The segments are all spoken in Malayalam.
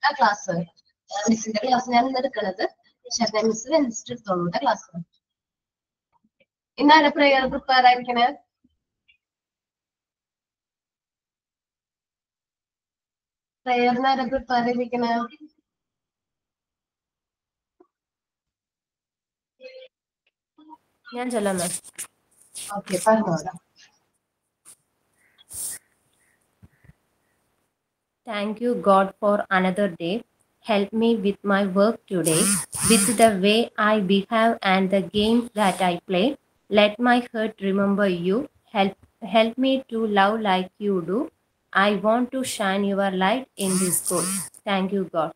ആ ക്ലാസ് മിസ്സിന്റെ ക്ലാസ് ഞാൻ ഇന്ന് എടുക്കണത് ശരണ മിസ് വെൻസിറ്റ് എടുത്തോളൂ ക്ലാസ് ഇന്നാണ് പ്രെയർ പ്രിപ്പയർ ആയിരിക്കണേ പ്രെയറിന് ആരാ പ്രിപ്പയർ ചെയ്തിരിക്കണേ ഞാൻ ചൊല്ലാം മാം ഓക്കെ പറഞ്ഞോളാം Thank you, God, for another day. Help me with my work today, with the way I behave and the games that I play. Let my heart remember you. Help, help me to love like you do. I want to shine your light in this school. Thank you, God.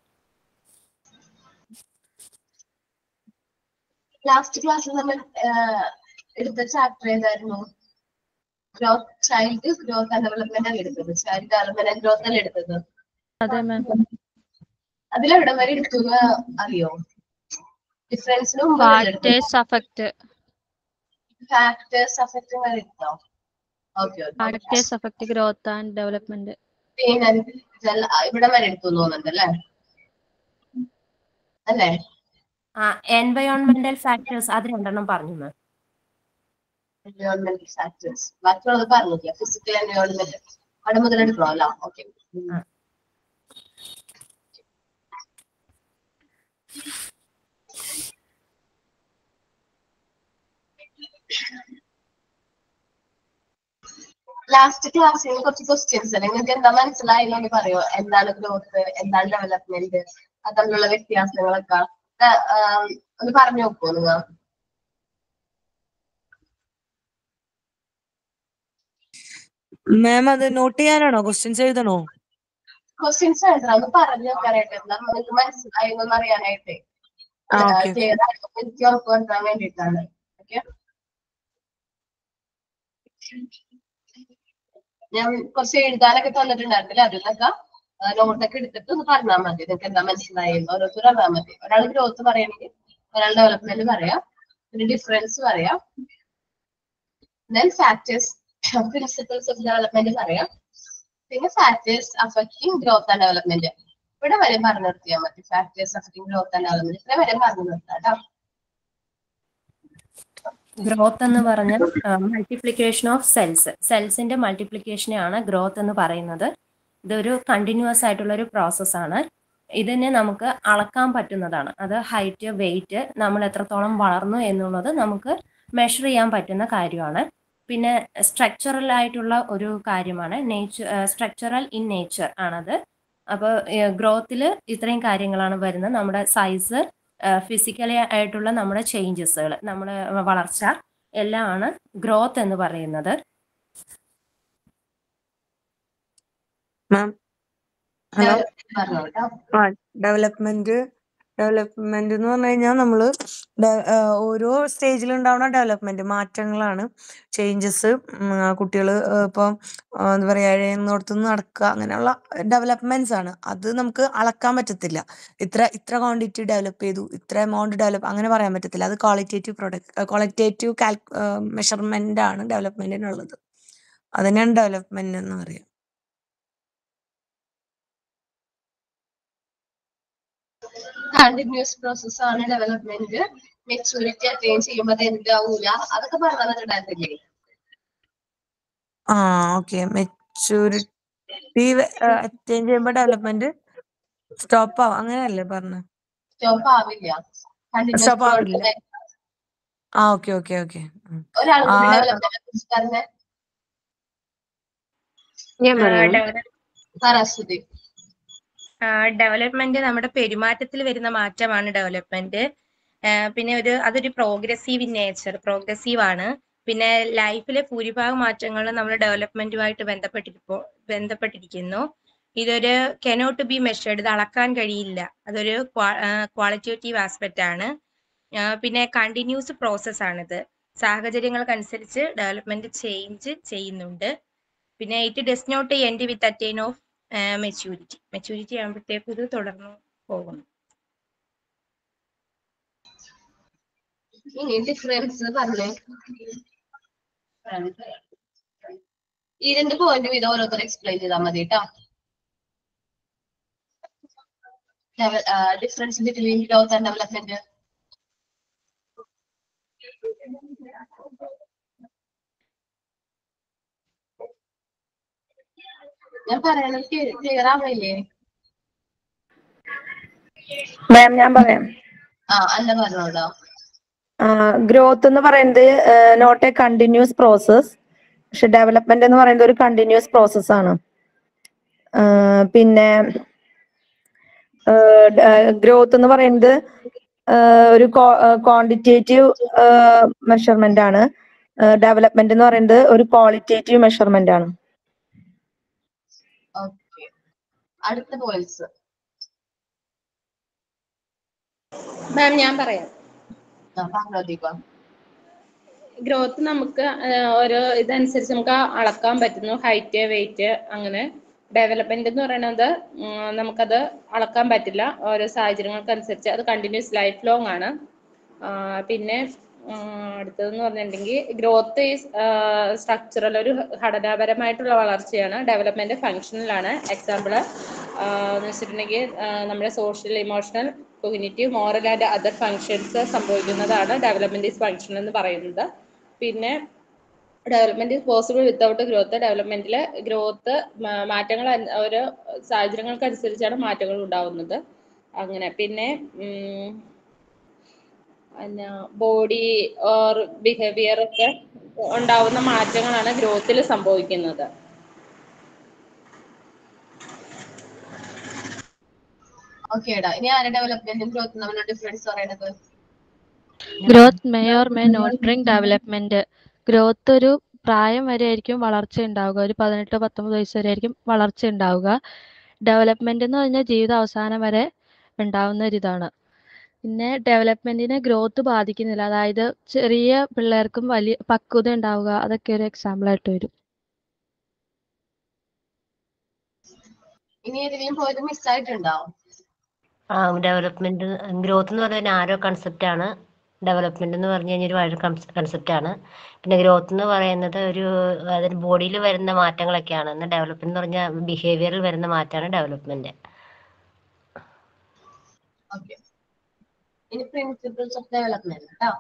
Last ക്ലാസ്സിൽ നമ്മൾ ആഹ്, എടുത്ത ചാപ്റ്റർ ഏതായിരുന്നു growth child growth and development ആണ് എടുത്തത് ചൈൽഡ് ഡെവലപ്മെന്റ് ആൻഡ് ഗ്രോത്ത് അല്ലേ എടുത്തത് അതെ മാം അതിലെവിടെ വരെ എടുത്തു എന്ന് അറിയോ ഡിഫറൻസിന് മുമ്പ് ഫാക്ടേഴ്സ് അഫക്റ്റ് ഫാക്ടേഴ്സ് അഫക്റ്റ് വരെ എടുത്തോ okay okay factors affect growth and development പിന്നെ ഇതെല്ലാം ഇവിടെ വരെ എടുത്തു എന്ന് തോന്നുന്നുണ്ട് അല്ലേ അല്ലേ എൻവയോൺമെന്റൽ ഫാക്ടേഴ്സ് അത് രണ്ടെണ്ണം പറഞ്ഞു മാം എൻവയോൺമെന്റൽ ഫാക്ടേഴ്സ് ബാക്കിയുള്ളത് പറഞ്ഞില്ല ഫിസിക്കൽ എൻവയോൺമെന്റ് അവിടെ മുതൽ എടുക്കണോ അല്ല ഓക്കെ ആ. ലാസ്റ്റ് ക്ലാസ്സിൽ കുറച്ച് ക്വസ്റ്റ്യൻസ് നിങ്ങൾക്ക് എന്താ മനസ്സിലായില്ലെങ്കിൽ പറയോ എന്താണ് ഗ്രോത്ത് എന്താണ് ഡെവലപ്മെന്റ് അത് തമ്മിലുള്ള വ്യത്യാസങ്ങളൊക്കെ ആ, ആം, ഒന്ന് പറഞ്ഞു നോക്കൂ നിങ്ങൾ മാം അത് നോട്ട് ചെയ്യാനാണോ ക്വസ്റ്റ്യൻസ് എഴുതണോ ക്വസ്റ്റ്യൻസ് എഴുതണം ഒന്ന് പറഞ്ഞു നോക്കാനായിട്ട് എന്താ നിങ്ങൾക്ക് മനസ്സിലായി എന്നൊന്ന് അറിയാനായിട്ട് ആ, okay. ക്ലിയർ ആയിട്ട് എനിക്ക് ഉറപ്പ് വരുത്താൻ വേണ്ടിയിട്ടാണ് ഓക്കെ ഞാൻ കുറച്ച് എഴുതാനൊക്കെ തന്നിട്ടുണ്ടായിരുന്നില്ല അതിലൊക്കെ നോട്ടൊക്കെ എടുത്തിട്ട് ഒന്ന് പറഞ്ഞാൽ മതി നിങ്ങൾക്ക് എന്താ മനസ്സിലായി ഓരോരുത്തർ പറഞ്ഞാൽ മതി ഒരാൾ ഗ്രോത്ത് പറയണെങ്കിൽ ഒരാൾ ഡെവലപ്മെന്റ് പറയാം പിന്നെ ഡിഫറൻസ് പറയാം then factors principles of development പറയാം പിന്നെ factors affecting growth and development ഇവിടെ വരെ പറഞ്ഞു നിർത്തിയാൽ മതി factors affecting growth and development ഇവിടെ വരെ പറഞ്ഞു നിർത്താം കേട്ടോ ഗ്രോത്ത് എന്ന് പറഞ്ഞാൽ മൾട്ടിപ്ലിക്കേഷൻ ഓഫ് സെൽസ് സെൽസിന്റെ മൾട്ടിപ്ലിക്കേഷനെയാണ് ഗ്രോത്ത് എന്ന് പറയുന്നത് ഇതൊരു കണ്ടിന്യൂസ് ആയിട്ടുള്ള ഒരു പ്രോസസ്സാണ് ഇതിനെ നമുക്ക് അളക്കാൻ പറ്റുന്നതാണ് അത് ഹൈറ്റ് വെയിറ്റ് നമ്മൾ എത്രത്തോളം വളർന്നു എന്നുള്ളത് നമുക്ക് മെഷർ ചെയ്യാൻ പറ്റുന്ന കാര്യമാണ് പിന്നെ സ്ട്രക്ചറൽ ആയിട്ടുള്ള ഒരു കാര്യമാണ് നേച്ചർ സ്ട്രക്ചറൽ ഇൻ നേച്ചർ ആണത് അപ്പോൾ ഗ്രോത്തിൽ ഇത്രയും കാര്യങ്ങളാണ് വരുന്നത് നമ്മുടെ സൈസ് ഫിസിക്കലി ആയിട്ടുള്ള നമ്മുടെ ചേഞ്ചസുകൾ നമ്മുടെ വളർച്ച എല്ലാമാണ് ഗ്രോത്ത് എന്ന് പറയുന്നത് മാം ഹലോ പറഞ്ഞു കേട്ടോ ആ ഡെവലപ്മെന്റ് ഡെവലപ്മെന്റ് എന്ന് പറഞ്ഞു കഴിഞ്ഞാൽ നമ്മള് ഡെ- ആ, ഓരോ സ്റ്റേജിൽ ഉണ്ടാവുന്ന ഡെവലപ്മെന്റ് മാറ്റങ്ങളാണ് ചേഞ്ചസ് കുട്ടികൾ ഇപ്പം ആ, എന്താ പറയാ എഴുന്നോടത്തുനിന്ന് നടക്കുക അങ്ങനെയുള്ള ഡെവലപ്മെന്റ്സ് ആണ് അത് നമുക്ക് അളക്കാൻ പറ്റത്തില്ല ഇത്ര ഇത്ര ക്വാണ്ടിറ്റി ഡെവലപ്പ് ചെയ്തു ഇത്ര എമൗണ്ട് ഡെവലപ്പ് അങ്ങനെ പറയാൻ പറ്റത്തില്ല അത് ക്വാളിറ്റേറ്റീവ് പ്രൊഡക്റ്റ് ക്വാളിറ്റേറ്റീവ് കാൽ മെഷർമെന്റ് ആണ് ഡെവലപ്മെന്റിനുള്ളത് അതിനാണ് ഡെവലപ്മെന്റ് എന്ന് പറയാം കണ്ടിന്യൂസ് പ്രോസസ് ആണ് ഡെവലപ്മെന്റ് മെച്ചൂരിറ്റി അറ്റൈൻ ചെയ്യുമ്പോൾ അത് എന്താവൂല അതൊക്കെ പറഞ്ഞു തന്നിട്ടുണ്ടായിരുന്നില്ലേ ആ ഓക്കെ മെച്ചൂരിറ്റി അറ്റൈൻ ചെയ്യുമ്പോൾ ഡെവലപ്മെന്റ് സ്റ്റോപ്പ് ആവും അങ്ങനെയല്ലേ പറഞ്ഞത് സ്റ്റോപ്പ് ആവില്ല കണ്ടിന്യൂസ് Stop ആവില്ല. ആ ഓക്കെ ഓക്കെ ഓക്കെ ഒരാൾ കൂടി ആ, ഡെവലപ്മെന്റിനെ കുറിച്ച് പറഞ്ഞേ ഞാൻ പറയാം സരസ്വതി ഡെവലപ്മെന്റ് നമ്മുടെ പെരുമാറ്റത്തിൽ വരുന്ന മാറ്റമാണ് ഡെവലപ്മെന്റ് പിന്നെ ഒരു അതൊരു പ്രോഗ്രസീവ് ഇൻ നേച്ചർ പ്രോഗ്രസീവ് ആണ് പിന്നെ ലൈഫിലെ ഭൂരിഭാഗം മാറ്റങ്ങളും നമ്മൾ ഡെവലപ്മെന്റുമായിട്ട് ബന്ധപ്പെട്ടിരിപ്പോ ബന്ധപ്പെട്ടിരിക്കുന്നു ഇതൊരു കെനോട്ട് ബി മെഷേർഡ് ഇത് അളക്കാൻ കഴിയില്ല അതൊരു ക്വാളിറ്റേറ്റീവ് ആസ്പെക്റ്റ് ആണ് ആ, പിന്നെ കണ്ടിന്യൂസ് പ്രോസസ് ആണിത് സാഹചര്യങ്ങൾക്കനുസരിച്ച് ഡെവലപ്മെന്റ് ചേഞ്ച് ചെയ്യുന്നുണ്ട് പിന്നെ it does not end with attain of maturity maturity ആകുമ്പോഴത്തേക്കും ഇത് തുടർന്നു പോകുന്നു ഇനി ഡിഫറൻസ് പറഞ്ഞേ ഈ രണ്ട് പോയിന്റ് വീതം ഓരോരുത്തർ എക്സ്പ്ലെയിൻ ചെയ്താൽ മതി കേട്ടോ difference between growth and development ഞാൻ പറയണത് ക്ലിയർ ആവില്ലേ മാം ഞാൻ പറയാം ആ അന്ന പറഞ്ഞോളൂ ഗ്രോത്ത് എന്ന് പറയുന്നത് നോട്ട് എ കണ്ടിന്യൂസ് പ്രോസസ് പക്ഷെ ഡെവലപ്മെന്റ് എന്ന് പറയുന്നത് ഒരു കണ്ടിന്യൂസ് പ്രോസസ് ആണ് ആ, പിന്നെ ഗ്രോത്ത് എന്ന് പറയുന്നത് ആ, ഒരു ക്വാണ്ടിറ്റേറ്റീവ് മെഷർമെന്റ് ആണ് ഡെവലപ്മെന്റ് എന്ന് പറയുന്നത് ഒരു ക്വാളിറ്റേറ്റീവ് മെഷർമെന്റ് ആണ് ഓക്കെ അടുത്ത പോയിന്റ്സ് മാം ഞാൻ പറയാം പറഞ്ഞോ ദീപ ഗ്രോത്ത് നമുക്ക് ആഹ്, ഓരോ ഇതനുസരിച്ച് നമുക്ക് അളക്കാൻ പറ്റുന്നു ഹൈറ്റ് വെയിറ്റ് അങ്ങനെ ഡെവലപ്മെന്റ് എന്ന് പറയുന്നത് ഉം, നമുക്കത് അളക്കാൻ പറ്റില്ല ഓരോ സാഹചര്യങ്ങൾക്കനുസരിച്ച് അത് കണ്ടിന്യൂസ് ലൈഫ് ലോങ് ആണ് ആഹ്, പിന്നെ ഉം, അടുത്തതെന്ന് പറഞ്ഞിട്ടുണ്ടെങ്കിൽ ഗ്രോത്ത് ഈസ് സ്ട്രക്ചറൽ ഒരു ഘടനാപരമായിട്ടുള്ള വളർച്ചയാണ് ഡെവലപ്മെന്റ് ഫങ്ഷണലാണ് എക്സാമ്പിൾ എന്ന് വെച്ചിട്ടുണ്ടെങ്കിൽ ആഹ്, നമ്മുടെ social emotional cognitive moral and other functions സംഭവിക്കുന്നതാണ് ഡെവലപ്മെന്റ് ഈസ് ഫങ്ഷൻ എന്ന് പറയുന്നത് പിന്നെ development is possible without growth ഡെവലപ്മെന്റിൽ ഗ്രോത്ത് മാറ്റങ്ങൾ അൻ- ഓരോ സാഹചര്യങ്ങൾക്കനുസരിച്ചാണ് മാറ്റങ്ങൾ ഉണ്ടാവുന്നത് അങ്ങനെ പിന്നെ ബോഡി ഓർ ബിഹേവിയർ ഒക്കെ ഉണ്ടാവുന്ന മാറ്റങ്ങളാണ് ഗ്രോത്തിൽ സംഭവിക്കുന്നത് ഓക്കേടാ ഇനി ആരുടെ ഡെവലപ്മെന്റും ഗ്രോത്തും തമ്മിലുള്ള ഡിഫറൻസ് പറയണത് growth may or may not bring development growth ഒരു പ്രായം വരെ ആയിരിക്കും വളർച്ച ഉണ്ടാവുക ഒരു പതിനെട്ട് പത്തൊമ്പത് വയസ്സ് വരെ ആയിരിക്കും വളർച്ച ഉണ്ടാവുക ഡെവലപ്മെന്റ് എന്ന് പറഞ്ഞാൽ ജീവിത അവസാനം വരെ ഉണ്ടാവുന്ന ഒരു ഇതാണ് പിന്നെ ഡെവലപ്മെന്റിനെ ഗ്രോത്ത് ബാധിക്കുന്നില്ല അതായത് ചെറിയ പിള്ളേർക്കും വലിയ പക്വത ഉണ്ടാവുക അതൊക്കെ ഒരു എക്സാമ്പിൾ ആയിട്ട് വരും ഇനി ഏതെങ്കിലും പോയത് മിസ്സായിട്ടുണ്ടോ ആ ഡെവലപ്മെന്റ് ഗ്രോത്ത് എന്ന് പറഞ്ഞാൽ ആരോ കൺസെപ്റ്റ് ആണ് ഡെവലപ്മെന്റ് എന്ന് പറഞ്ഞു കഴിഞ്ഞാൽ ഒരു വളരെ കൺസെപ്റ്റ് ആണ് പിന്നെ ഗ്രോത്ത് എന്ന് പറയുന്നത് ഒരു അതിന് ബോഡിയിൽ വരുന്ന മാറ്റങ്ങളൊക്കെയാണ് എന്നാൽ ഡെവലപ്മെന്റ് എന്ന് പറഞ്ഞാൽ ബിഹേവിയറിൽ വരുന്ന മാറ്റമാണ് ഡെവലപ്മെന്റ് ഓക്കെ ഇനി പ്രിൻസിപ്പിൾസ് ഓഫ് ഡെവലപ്മെന്റ് കേട്ടോ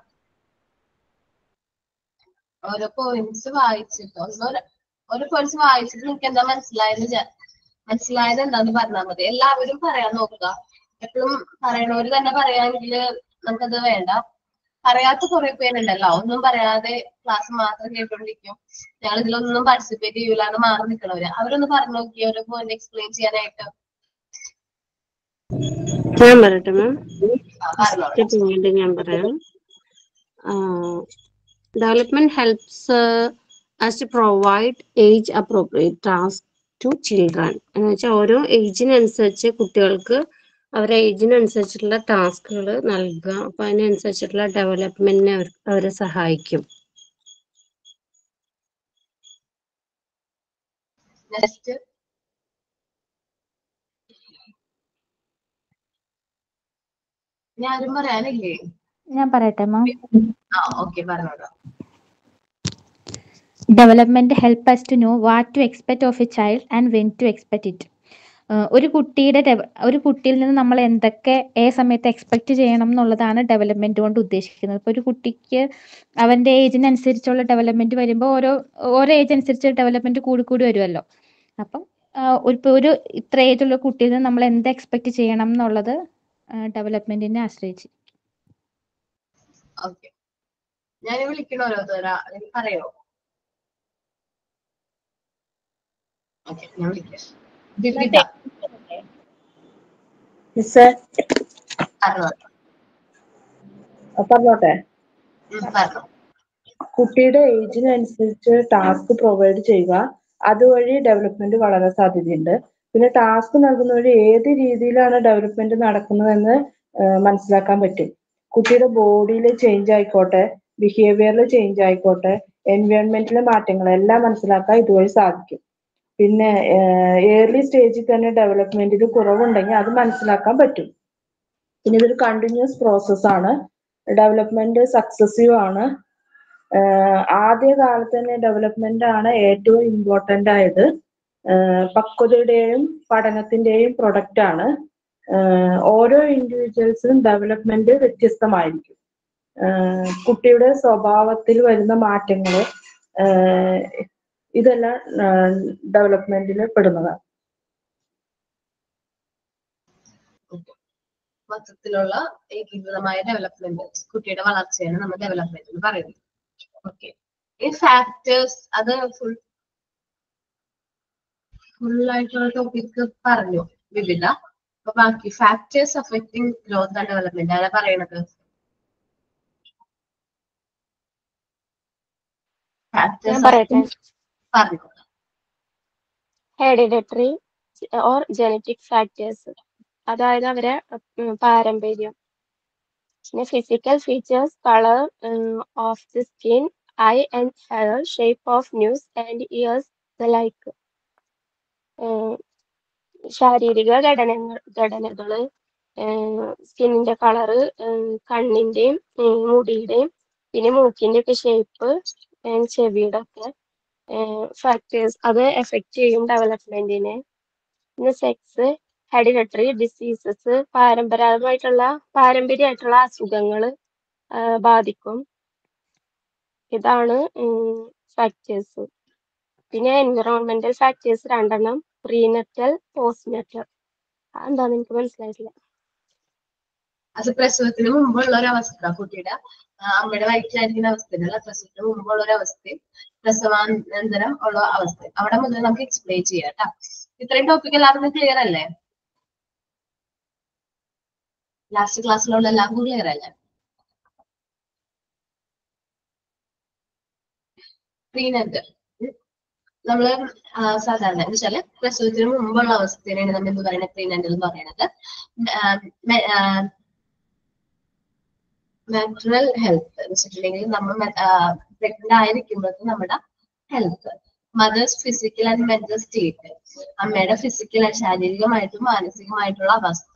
ഓരോ പോയിന്റ്സ് വായിച്ചിട്ട് ഓരോ ഓരോ പോയിന്റ്സ് വായിച്ചിട്ട് നിങ്ങൾക്ക് എന്താ മനസ്സിലായത് വിചാ- മനസ്സിലായത് എന്താന്ന് പറഞ്ഞാൽ മതി എല്ലാവരും പറയാൻ നോക്കുക എപ്പോഴും പറയണവര് തന്നെ പറയാമെങ്കിൽ നമുക്കത് വേണ്ട പറയാത്ത കുറെ പേരുണ്ടല്ലോ ഒന്നും പറയാതെ ക്ലാസ് മാത്രം കേട്ടോണ്ടിരിക്കും ഞങ്ങൾ ഇതിലൊന്നും പാർട്ടിസിപ്പേറ്റ് ചെയ്യൂലാണ് മാറി നിൽക്കണവര് അവരൊന്ന് പറഞ്ഞു നോക്കി ഓരോ പോയിന്റ് എക്സ്പ്ലെയിൻ ചെയ്യാനായിട്ട് ഞാൻ പറയട്ടെ മാം ആ, പറഞ്ഞോളൂ ഫസ്റ്റ് പോയിന്റ് ഞാൻ പറയാം development helps as to provide age appropriate task to children എന്ന് വെച്ചാൽ ഓരോ ഏജിനനുസരിച്ച് കുട്ടികൾക്ക് അവരുടെ ഏജിനനുസരിച്ചിട്ടുള്ള ടാസ്കുകൾ നൽകുക അപ്പൊ അതിനനുസരിച്ചിട്ടുള്ള ഡെവലപ്മെന്റിനെ അവർ അവരെ സഹായിക്കും നെക്സ്റ്റ് ഞാനും പറയാനില്ലേ ഞാൻ പറയട്ടെ മാം ആ ഓക്കെ പറഞ്ഞോളൂ development help us to know what to expect of a child and when to expect it ഒരു കുട്ടിയുടെ ഡെവ- ഒരു കുട്ടിയിൽ നിന്ന് നമ്മൾ എന്തൊക്കെ ഏ സമയത്ത് എക്സ്പെക്ട് ചെയ്യണം എന്നുള്ളതാണ് ഡെവലപ്മെന്റ് കൊണ്ട് ഉദ്ദേശിക്കുന്നത് ഇപ്പോൾ ഒരു കുട്ടിക്ക് അവന്റെ ഏജിനനുസരിച്ചുള്ള ഡെവലപ്മെന്റ് വരുമ്പോൾ ഓരോ ഓരോ ഏജ് അനുസരിച്ച് ഡെവലപ്മെന്റ് കൂടി കൂടി വരുമല്ലോ അപ്പം ആ, ഒരു ഇപ്പൊ ഒരു ഇത്ര ഏജ് ഉള്ള കുട്ടിയിൽ നിന്ന് നമ്മൾ എന്ത് എക്സ്പെക്ട് ചെയ്യണം എന്നുള്ളത് ഡെവലപ്മെന്റിനെ ആശ്രയിച്ച് ഓക്കെ ഞാൻ വിളിക്കണ ഓരോരുത്തരാ എനിക്ക് പറയോ ഓക്കെ ഞാൻ വിളിക്കാം ദിൽവിത മിസ് പറഞ്ഞോ പറഞ്ഞോട്ടെ ഉം, പറഞ്ഞോ കുട്ടിയുടെ ഏജിനനുസരിച്ച് ടാസ്ക് പ്രൊവൈഡ് ചെയ്യുക അതുവഴി ഡെവലപ്മെന്റ് വളരാൻ സാധ്യതയുണ്ട് പിന്നെ ടാസ്ക് നൽകുന്ന വഴി ഏത് രീതിയിലാണ് ഡെവലപ്മെന്റ് നടക്കുന്നതെന്ന് ആ, മനസ്സിലാക്കാൻ പറ്റും കുട്ടിയുടെ ബോഡിയിൽ ചേഞ്ച് ആയിക്കോട്ടെ ബിഹേവിയറിൽ ചേഞ്ച് ആയിക്കോട്ടെ എൻവയോൺമെന്റിലെ മാറ്റങ്ങൾ എല്ലാം മനസ്സിലാക്കാൻ ഇതുവഴി സാധിക്കും പിന്നെ ഏർലി സ്റ്റേജിൽ തന്നെ ഡെവലപ്മെന്റിൽ കുറവുണ്ടെങ്കിൽ അത് മനസ്സിലാക്കാൻ പറ്റും പിന്നെ ഇതൊരു കണ്ടിന്യൂസ് പ്രോസസ് ആണ് ഡെവലപ്മെന്റ് സക്സസീവ് ആണ് ആഹ് ആദ്യ കാലത്ത് തന്നെ ഡെവലപ്മെന്റ് ആണ് ഏറ്റവും ഇമ്പോർട്ടന്റ് ആയത് ആഹ് പക്വതയുടെയും പഠനത്തിന്റെയും പ്രൊഡക്റ്റ് ആണ് ആഹ് ഓരോ ഇൻഡിവിജ്വൽസിനും ഡെവലപ്മെന്റ് വ്യത്യസ്തമായിരിക്കും ആഹ് കുട്ടിയുടെ സ്വഭാവത്തിൽ വരുന്ന മാറ്റങ്ങള് ആഹ് ഇതെല്ലാം ഡെവലപ്മെന്റിൽ പെടുന്നതാണ് മൊത്തത്തിലുള്ള ഏകീകൃതമായ ഡെവലപ്മെന്റ് കുട്ടിയുടെ വളർച്ചയാണ് നമ്മൾ ഡെവലപ്മെന്റ് എന്ന് പറയുന്നത് ഓക്കെ ഈ ഫാക്ടേഴ്സ് അത് ഫുൾ ഫുൾ ആയിട്ടുള്ള ടോപ്പിക് പറഞ്ഞു വിവിധ അപ്പൊ ബാക്കി factors affecting growth and development അതാ പറയണത് ഞാൻ ഫാക്ടേഴ്സ് പറയട്ടെ പറഞ്ഞു ഹെറിഡിറ്ററി ഓർ ജനറ്റിക് ഫാക്ടേഴ്സ് അതായത് അവരെ ഉം, പാരമ്പര്യം പിന്നെ physical features colour of the skin eye and hair shape of nose and ears the like ശാരീരിക ഘടനകൾ ഘടനകള് സ്കിന്നിന്റെ കളറ് കണ്ണിന്റെയും ഉം, മുടിയുടെയും പിന്നെ മൂക്കിന്റെ ഒക്കെ ഷേപ്പ് ചെവിയുടെ ഒക്കെ ഫാക്ടേഴ്സ് അത് എഫക്റ്റ് ചെയ്യും ഡെവലപ്മെന്റിനെ പിന്നെ സെക്സ് ഹെറിഡിറ്ററി ഡിസീസസ് പാരമ്പരാഗതമായിട്ടുള്ള പാരമ്പര്യമായിട്ടുള്ള അസുഖങ്ങൾ ബാധിക്കും ഇതാണ് ഫാക്ടേഴ്സ് പിന്നെ എൻവിറോൺമെന്റൽ ഫാക്ടേഴ്സ് രണ്ടെണ്ണം പ്രീനറ്റൽ പോസ്റ്റ്നറ്റൽ അതെന്താന്ന് എനിക്ക് മനസ്സിലായിട്ടില്ല അത് പ്രസവത്തിന് മുമ്പുള്ള ഒരു അവസ്ഥ കുട്ടിയുടെ ആ, അമ്മയുടെ വയറ്റിലായിരിക്കുന്ന അവസ്ഥയല്ല പ്രസവത്തിന് മുമ്പുള്ള ഒരു അവസ്ഥയും പ്രസവാനന്തരം ഉള്ള അവസ്ഥയും അവിടെ മുതൽ നമുക്ക് എക്സ്പ്ലെയിൻ ചെയ്യാം കേട്ടോ ഇത്രയും ടോപ്പിക് എല്ലാവർക്കും ക്ലിയർ അല്ലേ ലാസ്റ്റ് ക്ലാസ്സിലുള്ള എല്ലാവർക്കും ക്ലിയർ അല്ലേ പ്രീനന്റ് നമ്മള് ആ, സാധാരണ എന്ന് വെച്ചാല് പ്രസവത്തിന് മുമ്പുള്ള അവസ്ഥയാണ് നമ്മൾ എന്ത് പറയുന്നത് പ്രീനന്റൽ എന്ന് പറയുന്നത് മെന്റൽ ഹെൽത്ത് എന്ന് വെച്ചിട്ടുണ്ടെങ്കിൽ നമ്മൾ പ്രഗ്നന്റ് ആയിരിക്കുമ്പോഴത്തെ നമ്മുടെ health mother's physical and mental state അമ്മയുടെ ഫിസിക്കൽ ശാരീരികമായിട്ടും മാനസികമായിട്ടുള്ള അവസ്ഥ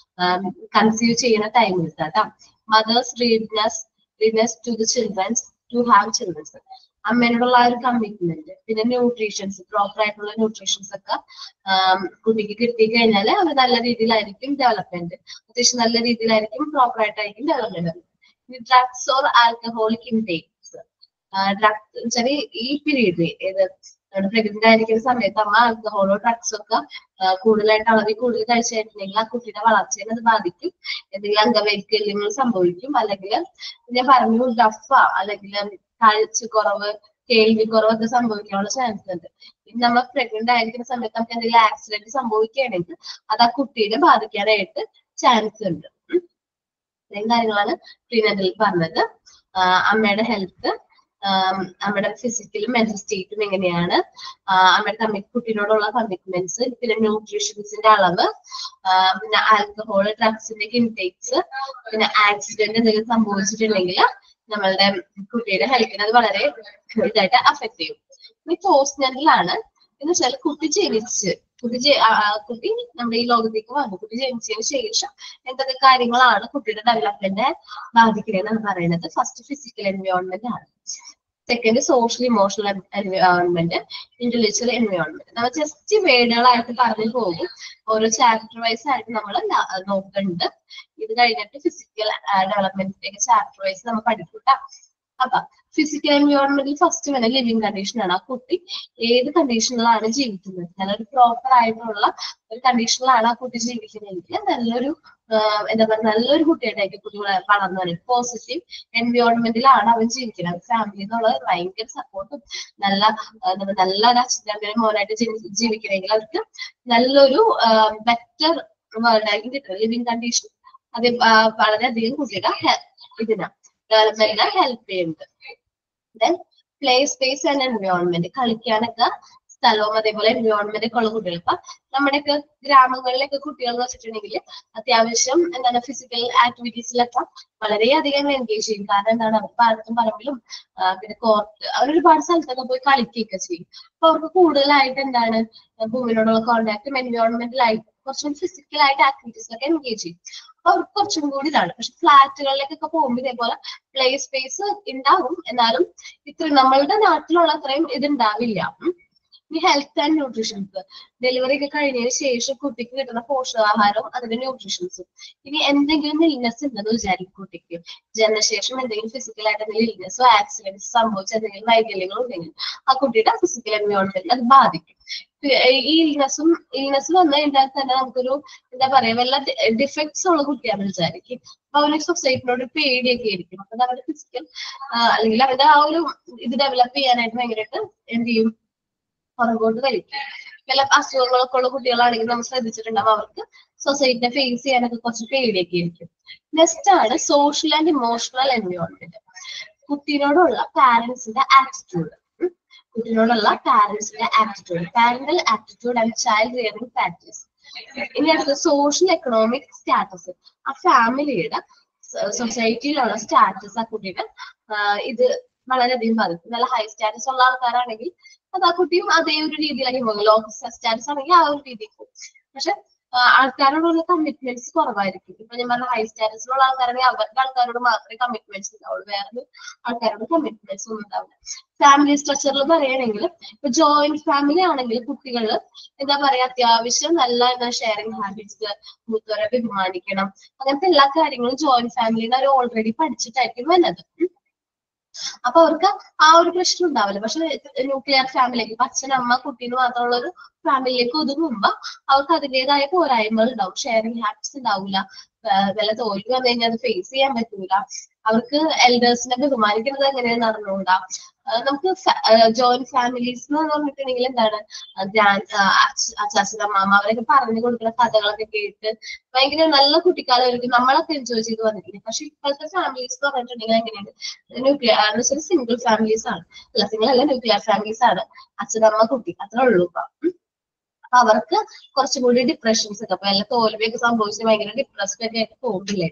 കൺസീവ് ചെയ്യുന്ന ടൈമിൽ കേട്ടോ mother's readiness readiness to the childrens to have childrens അമ്മേനോടുള്ള ആ ഒരു കമ്മിറ്റ്മെന്റ് പിന്നെ ന്യൂട്രീഷൻസ് പ്രോപ്പർ ആയിട്ടുള്ള ന്യൂട്രീഷൻസ് ഒക്കെ ആം, കുട്ടിക്ക് കിട്ടി കഴിഞ്ഞാൽ അവർ നല്ല രീതിയിലായിരിക്കും ഡെവലപ്മെന്റ് അത്യാവശ്യം നല്ല രീതിയിലായിരിക്കും പ്രോപ്പർ ആയിട്ടായിരിക്കും ഡെവലപ്മെന്റ് ഇനി drugs or alcoholic intakes drugs വെച്ചാൽ ഈ പീരീഡിൽ ഏത് പ്രഗ്നന്റ് ആയിരിക്കുന്ന സമയത്ത് അമ്മ ആൽക്കഹോളോ ഡ്രഗ്സോ ഒക്കെ ആ, കൂടുതലായിട്ട് അളവിൽ കൂടുതൽ കഴിച്ചിട്ടുണ്ടെങ്കിൽ ആ കുട്ടിയുടെ വളർച്ചയെ അത് ബാധിക്കും എന്തെങ്കിലും അംഗവൈകല്യങ്ങൾ സംഭവിക്കും അല്ലെങ്കിൽ ഞാൻ പറഞ്ഞു ഡഫ അല്ലെങ്കിൽ കാഴ്ച കുറവ് കേൾവി കുറവൊക്കെ സംഭവിക്കാനുള്ള ചാൻസ് ഉണ്ട് ഇനി നമ്മൾ പ്രഗ്നന്റ് ആയിരിക്കുന്ന സമയത്ത് നമുക്ക് എന്തെങ്കിലും ആക്സിഡന്റ് സംഭവിക്കുകയാണെങ്കിൽ അത് ആ കുട്ടീനെ ബാധിക്കാനായിട്ട് ചാൻസ് ഉണ്ട് ഉം. ഇത്രയും കാര്യങ്ങളാണ് പ്രീനന്റൽ പറഞ്ഞത് ആഹ് അമ്മയുടെ ഹെൽത്ത് അമ്മയുടെ ഫിസിക്കലും മെന്റൽ സ്റ്റേറ്റും എങ്ങനെയാണ് ആഹ് അമ്മയുടെ കമ്മി കുട്ടീനോടുള്ള കമ്മിറ്റ്മെന്റ്സ് പിന്നെ ന്യൂട്രീഷൻസിന്റെ അളവ് ആഹ് പിന്നെ ആൽക്കഹോൾ ഡ്രഗ്സിന്റെ ഇൻടേക്സ് പിന്നെ ആക്സിഡന്റ് എന്തെങ്കിലും സംഭവിച്ചിട്ടുണ്ടെങ്കിൽ നമ്മളുടെ കുട്ടിയുടെ ഹെൽത്തിനെ അത് വളരെ ഇതായിട്ട് അഫക്ട് ചെയ്യും ഇനി പോസ്റ്റ്നറിലാണ് എന്ന് വെച്ചാൽ കുട്ടി ജനിച്ച് കുട്ടി ജെ- ആ, ആ, കുട്ടി നമ്മുടെ ഈ ലോകത്തേക്ക് വന്നു കുട്ടി ജനിച്ചതിന് ശേഷം എന്തൊക്കെ കാര്യങ്ങളാണ് കുട്ടിയുടെ ഡെവലപ്മെന്റിനെ ബാധിക്കുന്നതെന്നാണ് പറയുന്നത് ഫസ്റ്റ് ഫിസിക്കൽ എൻവയോൺമെന്റ് ആണ് second social emotional environment intellectual environment നമ്മൾ ജസ്റ്റ് വേർഡുകളായിട്ട് പറഞ്ഞു പോകും ഓരോ ചാപ്റ്റർ വൈസ് ആയിട്ട് നമ്മൾ നോക്കുന്നുണ്ട് ഇത് കഴിഞ്ഞിട്ട് ഫിസിക്കൽ ഡെവലപ്മെന്റിന്റെ ചാപ്റ്റർ വൈസ് നമ്മൾ പഠിക്കും ട്ടാ. അപ്പൊ ഫിസിക്കൽ എൻവയോൺമെന്റിൽ ഫസ്റ്റ് വരുന്ന ലിവിങ് കണ്ടീഷൻ ആണ് ആ കുട്ടി ഏത് കണ്ടീഷനിലാണ് ജീവിക്കുന്നത് നല്ലൊരു പ്രോപ്പർ ആയിട്ടുള്ള ഒരു കണ്ടീഷനിലാണ് ആ കുട്ടി ജീവിക്കുന്നതെങ്കിൽ നല്ലൊരു ആഹ് എന്താ പറയുക നല്ലൊരു കുട്ടിയായിട്ടായിരിക്കും കുട്ടി വള- വളർന്നു വരുന്നത് പോസിറ്റീവ് എൻവയോൺമെന്റിലാണ് അവൻ ജീവിക്കുന്നത് ഫാമിലി എന്നുള്ളത് ഭയങ്കര സപ്പോർട്ടും നല്ല ആഹ് എന്താ പറയുക നല്ല ഒരു അച്ഛനമ്മയുടെ മോനായിട്ട് ജനി- ജീവിക്കണമെങ്കിൽ അവർക്ക് നല്ലൊരു ബെറ്റർ വേൾഡ് ആയിരിക്കും കിട്ടുന്നത് ലിവിങ് കണ്ടീഷൻ അത് ആഹ് വളരെയധികം കുട്ടിയുടെ ഹെ- ഇതിനാ ഡെവലപ്മെന്റിനെ ഹെൽപ്പ് ചെയ്യുന്നുണ്ട് then play space and environment കളിക്കാനൊക്കെ സ്ഥലവും അതേപോലെ എൻവയോൺമെന്റ് ഒക്കെ ഉള്ള കുട്ടികൾ ഇപ്പൊ നമ്മുടെയൊക്കെ ഗ്രാമങ്ങളിലൊക്കെ കുട്ടികൾ എന്ന് വെച്ചിട്ടുണ്ടെങ്കിൽ അത്യാവശ്യം എന്താണ് ഫിസിക്കൽ ആക്ടിവിറ്റീസിലൊക്കെ വളരെയധികം എൻഗേജ് ചെയ്യും കാരണം എന്താണ് അവർ പാടത്തും പറമ്പിലും ആ, പിന്നെ കോർട്ട് അവർ ഒരുപാട് സ്ഥലത്തൊക്കെ പോയി കളിക്കുകയൊക്കെ ചെയ്യും അപ്പൊ അവർക്ക് കൂടുതലായിട്ട് എന്താണ് ഭൂമിയോടുള്ള കോണ്ടാക്റ്റും എൻവയോൺമെന്റിലായിട്ട് കുറച്ചും ഫിസിക്കൽ ആയിട്ട് ആക്ടിവിറ്റീസിലൊക്കെ എൻഗേജ് ചെയ്യും അപ്പൊ അവർക്ക് കുറച്ചും കൂടി ഇതാണ് പക്ഷെ ഫ്ലാറ്റുകളിലേക്കൊക്കെ പോകുമ്പോൾ ഇതേപോലെ പ്ലേ സ്പേസ് ഉണ്ടാവും എന്നാലും ഇത്ര നമ്മളുടെ നാട്ടിലുള്ള അത്രയും ഇത് ഉണ്ടാവില്ല ഉം. ഇനി ഹെൽത്ത് ആൻഡ് ന്യൂട്രീഷൻസ് ഡെലിവറി ഒക്കെ കഴിഞ്ഞതിന് ശേഷം കുട്ടിക്ക് കിട്ടുന്ന പോഷകാഹാരവും അതിന്റെ ന്യൂട്രീഷൻസും ഇനി എന്തെങ്കിലും ഇൽനെസ് ഉണ്ടെന്ന് വിചാരിക്കും കുട്ടിക്ക് ജനനശേഷം എന്തെങ്കിലും ഫിസിക്കൽ ആയിട്ട് എന്തെങ്കിലും ഇൽനെസ്സോ ആക്സിഡൻസ് സംഭവിച്ച എന്തെങ്കിലും വൈകല്യങ്ങളോ ഉണ്ടെങ്കിൽ ആ കുട്ടിയുടെ ഫിസിക്കൽ എൻവയോൺമെന്റിൽ അത് ബാധിക്കും ഈ ഇൽനെസ്സും ഇൽനെസ് വന്നു കഴിഞ്ഞാൽ തന്നെ നമുക്കൊരു എന്താ പറയാ വല്ല ഡിഫക്ട്സ് ഉള്ള കുട്ടിയാണെന്ന് വിചാരിക്കും അപ്പൊ അവന് സൊസൈറ്റിനോട് പേടിയൊക്കെ ആയിരിക്കും അപ്പൊ അവരുടെ ഫിസിക്കൽ അല്ലെങ്കിൽ അവരുടെ ആ ഒരു ഇത് ഡെവലപ്പ് ചെയ്യാനായിട്ട് ഭയങ്കരമായിട്ട് എന്ത് ചെയ്യും പുറകോട്ട് വലിക്കും വല്ല അസുഖങ്ങളൊക്കെ ഉള്ള കുട്ടികളാണെങ്കിൽ നമ്മൾ ശ്രദ്ധിച്ചിട്ടുണ്ടാവും അവർക്ക് സൊസൈറ്റിനെ ഫേസ് ചെയ്യാനൊക്കെ കുറച്ച് പേടിയൊക്കെ ആയിരിക്കും നെക്സ്റ്റ് ആണ് സോഷ്യൽ ആൻഡ് ഇമോഷണൽ എൻവയോൺമെന്റ് കുട്ടീനോടുള്ള പാരന്റ്സിന്റെ ആറ്റിറ്റ്യൂഡ് കുട്ടിനോടുള്ള പാരന്റ്സിന്റെ attitude parental attitude and child rearing practice ഇനി അടുത്ത സോഷ്യൽ എക്കണോമിക് സ്റ്റാറ്റസ് ആ ഫാമിലിയുടെ സൊസൈറ്റിയിലുള്ള സ്റ്റാറ്റസ് ആ കുട്ടിയുടെ ഇത് വളരെയധികം ബാധിക്കും നല്ല ഹൈ സ്റ്റാറ്റസ് ഉള്ള ആൾക്കാരാണെങ്കിൽ അത് ആ കുട്ടിയും അതേ ഒരു രീതിയിലായിരിക്കും പോകും ലോ സ്റ്റാറ്റസ് ആണെങ്കിൽ ആ ഒരു രീതിയിൽ പോകും പക്ഷെ ആൾക്കാരോടുള്ള കമ്മിറ്റ്മെന്റ്സ് കുറവായിരിക്കും ഇപ്പൊ ഞാൻ പറഞ്ഞ ഹൈ സ്റ്റാറ്റസിലുള്ള ആൾക്കാരാണെങ്കിൽ അവരുടെ ആൾക്കാരോട് മാത്രമേ കമ്മിറ്റ്മെന്റ്സ് ഉണ്ടാവുള്ളൂ വേറെ ആൾക്കാരോട് കമ്മിറ്റ്മെന്റ്സ് ഒന്നും ഉണ്ടാവില്ല ഫാമിലി സ്ട്രക്ചറിൽ പറയുകയാണെങ്കിൽ ഇപ്പൊ ജോയിന്റ് ഫാമിലി ആണെങ്കിൽ കുട്ടികൾ എന്താ പറയാ അത്യാവശ്യം നല്ല എന്താ ഷെയറിംഗ് ഹാബിറ്റ്സ് മൂത്തവരെ ബഹുമാനിക്കണം അങ്ങനത്തെ എല്ലാ കാര്യങ്ങളും ജോയിന്റ് ഫാമിലിയിൽ അവർ ഓൾറെഡി പഠിച്ചിട്ടായിരിക്കും വരുന്നത് അപ്പൊ അവർക്ക് ആ ഒരു പ്രശ്നം ഉണ്ടാവില്ല പക്ഷെ ന്യൂക്ലിയർ ഫാമിലിക്ക് ഇപ്പൊ അച്ഛൻ അമ്മ കുട്ടീന് മാത്രമുള്ള ഒരു ഫാമിലിയിലേക്ക് ഒതുങ്ങുമ്പോ അവർക്ക് അതിൻ്റെതായ പോരായ്മകൾ ഉണ്ടാവും ഷെയറിംഗ് ഹാബിറ്റ്സ് ഉണ്ടാവില്ല വല്ല തോൽവി വന്നു കഴിഞ്ഞാൽ അത് ഫേസ് ചെയ്യാൻ പറ്റൂല അവർക്ക് എൽഡേഴ്സിനെ ബഹുമാനിക്കുന്നത് എങ്ങനെയാണെന്ന് അറിഞ്ഞുകൂടാ നമുക്ക് ജോയിന്റ് ഫാമിലീസ് എന്ന് പറഞ്ഞിട്ടുണ്ടെങ്കിൽ എന്താണ് ഞാൻ അച്ചാച്ചൻ അമ്മാമ അവരൊക്കെ പറഞ്ഞു കൊടുക്കുന്ന കഥകളൊക്കെ കേട്ട് ഭയങ്കര നല്ല കുട്ടിക്കാലം ആയിരിക്കും നമ്മളൊക്കെ എൻജോയ് ചെയ്ത് വന്നിട്ടുണ്ട് പക്ഷെ ഇപ്പോഴത്തെ ഫാമിലീസ് എന്ന് പറഞ്ഞിട്ടുണ്ടെങ്കിൽ എങ്ങനെയാണ് ന്യൂക്ലിയർ എന്ന് വെച്ചാൽ സിംഗിൾ ഫാമിലീസ് ആണ് അല്ല സിംഗിൾ അല്ല ന്യൂക്ലിയർ ഫാമിലീസ് ആണ് അച്ഛനമ്മ കുട്ടി അത്രേ ഉള്ളൂ ഇപ്പൊ അപ്പൊ അവർക്ക് കുറച്ചും കൂടി ഡിപ്രഷൻസ് ഒക്കെ അപ്പൊ എല്ലാ തോൽവിയൊക്കെ സംഭവിച്ച് ഭയങ്കര ഡിപ്രസ്ഡ് ഒക്കെ ആയിട്ട് പോകില്ലേ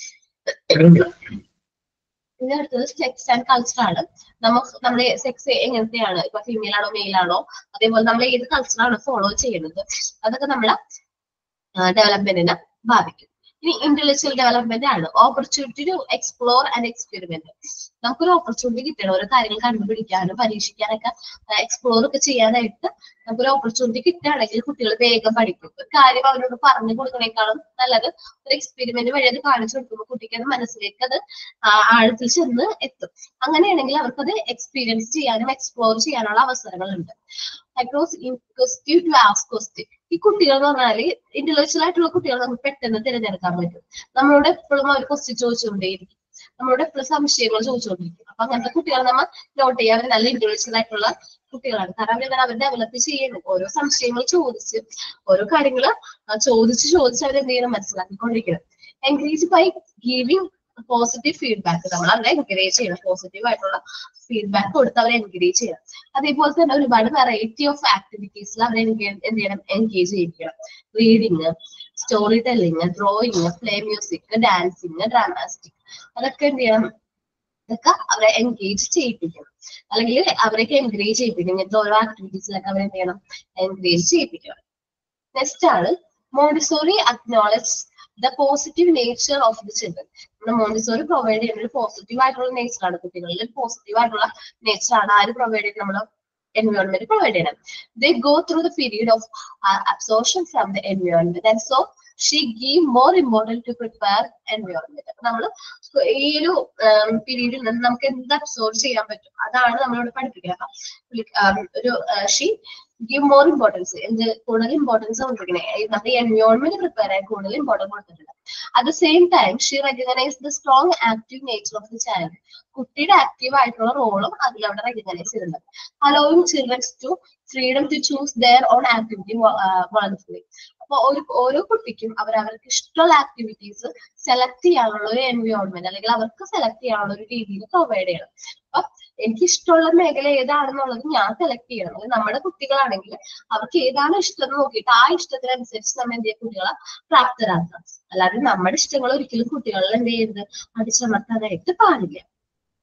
പിന്നെ അടുത്തത് സെക്സ് ആൻഡ് കൾച്ചർ ആണ് നമുക്ക് നമ്മുടെ സെക്സ് എങ്ങനത്തെയാണ് ഇപ്പൊ ഫീമെയിൽ ആണോ മെയിൽ ആണോ അതേപോലെ നമ്മൾ ഏത് കൾച്ചറാണ് ഫോളോ ചെയ്യുന്നത് അതൊക്കെ നമ്മളെ ഡെവലപ്മെന്റിനെ ബാധിക്കും ഇനി ഇന്റലക്ച്വൽ ഡെവലപ്മെന്റ് ആണ് opportunity to explore and experiment നമുക്കൊരു ഓപ്പർച്യൂണിറ്റി കിട്ടണം ഓരോ കാര്യങ്ങൾ കണ്ടുപിടിക്കാനും പരീക്ഷിക്കാനൊക്കെ എക്സ്പ്ലോർ ഒക്കെ ചെയ്യാനായിട്ട് നമുക്കൊരു ഓപ്പർച്യൂണിറ്റി കിട്ടുകയാണെങ്കിൽ കുട്ടികൾ വേഗം പഠിക്കും ഒരു കാര്യം അവരോട് പറഞ്ഞു കൊടുക്കണേക്കാളും നല്ലത് ഒരു എക്സ്പെരിമെന്റ് വഴി അത് കാണിച്ചു കൊടുക്കുമ്പോൾ കുട്ടിക്ക് അത് മനസ്സിലേക്ക് അത് ആഴത്തിൽ ചെന്ന് എത്തും അങ്ങനെയാണെങ്കിൽ അവർക്കത് എക്സ്പീരിയൻസ് ചെയ്യാനും എക്സ്പ്ലോർ ചെയ്യാനുള്ള അവസരങ്ങളുണ്ട് across inquisitive to ask question ഈ കുട്ടികൾ എന്ന് പറഞ്ഞാല് ഇന്റലക്ച്വൽ ആയിട്ടുള്ള കുട്ടികൾ നമുക്ക് പെട്ടെന്ന് തിരഞ്ഞെടുക്കാൻ പറ്റും നമ്മളോട് എപ്പോഴും അവർ ക്വസ്റ്റ്യൻ ചോദിച്ചുകൊണ്ടേയിരിക്കും നമ്മളോട് എപ്പോഴും സംശയങ്ങൾ ചോദിച്ചുകൊണ്ടിരിക്കും അപ്പൊ അങ്ങനത്തെ കുട്ടികളെ നമ്മൾ നോട്ട് ചെയ്യാൻ അവർ നല്ല ഇന്റലക്ച്വൽ ആയിട്ടുള്ള കുട്ടികളാണ് കാരണം അവരെന്താണ് അവർ ഡെവലപ്പ് ചെയ്യുന്നത് ഓരോ സംശയങ്ങൾ ചോദിച്ച് ഓരോ കാര്യങ്ങൾ ചോദിച്ച് ചോദിച്ച് അവർ എന്ത് ചെയ്യണം മനസ്സിലാക്കിക്കൊണ്ടിരിക്കണം encourage by giving positive feedback നമ്മൾ അവരെ എൻകറേജ് ചെയ്യണം പോസിറ്റീവ് ആയിട്ടുള്ള ഫീഡ്ബാക്ക് കൊടുത്ത് അവരെ എൻകറേജ് ചെയ്യണം അതേപോലെ തന്നെ ഒരുപാട് വെറൈറ്റി ഓഫ് ആക്ടിവിറ്റീസിൽ അവരെ എന്ത് ചെയ്യണം എൻഗേജ് ചെയ്യിക്കണം reading story telling drawing play music dancing dramatic അതൊക്കെ എന്ത് ചെയ്യണം ഇതൊക്കെ അവരെ എൻഗേജ് ചെയ്യിപ്പിക്കണം അല്ലെങ്കിൽ അവരൊക്കെ എൻകറേജ് ചെയ്യിപ്പിക്കണം ഇങ്ങനത്തെ ഓരോ ആക്ടിവിറ്റീസിലൊക്കെ അവരെ എന്ത് ചെയ്യണം എൻകറേജ് ചെയ്യിപ്പിക്കണം നെക്സ്റ്റ് ആണ് Montessori acknowledge the positive nature of the children നമ്മുടെ മോണ്ടിസോറി പ്രൊവൈഡ് ചെയ്യുന്ന ഒരു പോസിറ്റീവ് ആയിട്ടുള്ള നേച്ചർ ആണ് കുട്ടികളിൽ പോസിറ്റീവ് ആയിട്ടുള്ള നേച്ചർ ആണ് ആര് പ്രൊവൈഡ് ചെയ്യുന്നത് നമ്മുടെ എൻവയോൺമെന്റ് പ്രൊവൈഡ് ചെയ്യണം they go through the period of absorption from the environment and so she give more important to prepare environment അപ്പൊ നമ്മൾ ഈ ഒരു പീരീഡിൽ നിന്ന് നമുക്ക് എന്ത് അബ്സോർവ് ചെയ്യാൻ പറ്റും അതാണ് നമ്മളോട് പഠിപ്പിക്കുക അപ്പൊ ഒരു ഷീ ഗീവ് മോർ ഇമ്പോർട്ടൻസ് എന്ത് കൂടുതൽ ഇമ്പോർട്ടൻസ് കൊടുത്തിരിക്കണേ നമ്മുടെ എൻവയോൺമെന്റ് പ്രിപ്പയർ ചെയ്യാൻ കൂടുതൽ ഇമ്പോർട്ടൻസ് കൊടുത്തിട്ടുണ്ട് at the same time she recognise the strong active nature of the child കുട്ടിയുടെ ആക്റ്റീവ് ആയിട്ടുള്ള റോളും അതിൽ അവിടെ റെക്കഗ്നൈസ് ചെയ്തിട്ടുണ്ട് allowing childrens to freedom to choose their own activity വളർത്തുന്നത് അപ്പൊ ഒരു ഓരോ കുട്ടിക്കും അവർ അവർക്ക് ഇഷ്ടമുള്ള ആക്ടിവിറ്റീസ് സെലക്ട് ചെയ്യാനുള്ള ഒരു എൻവയോൺമെന്റ് അല്ലെങ്കിൽ അവർക്ക് സെലക്ട് ചെയ്യാനുള്ള ഒരു രീതിയിൽ പ്രൊവൈഡ് ചെയ്യണം അപ്പൊ എനിക്ക് ഇഷ്ടമുള്ള മേഖല ഏതാണെന്നുള്ളത് ഞാൻ സെലക്ട് ചെയ്യണം അല്ലെങ്കിൽ നമ്മുടെ കുട്ടികളാണെങ്കിൽ അവർക്ക് ഏതാണ് ഇഷ്ടം എന്ന് നോക്കിയിട്ട് ആ ഇഷ്ടത്തിനനുസരിച്ച് നമ്മൾ എന്ത് ചെയ്യുക കുട്ടികളെ പ്രാപ്തരാക്കുക അല്ലാതെ നമ്മുടെ ഇഷ്ടങ്ങൾ ഒരിക്കലും കുട്ടികളിൽ എന്ത് ചെയ്യരുത് അടിച്ചമർത്താനായിട്ട് പാടില്ല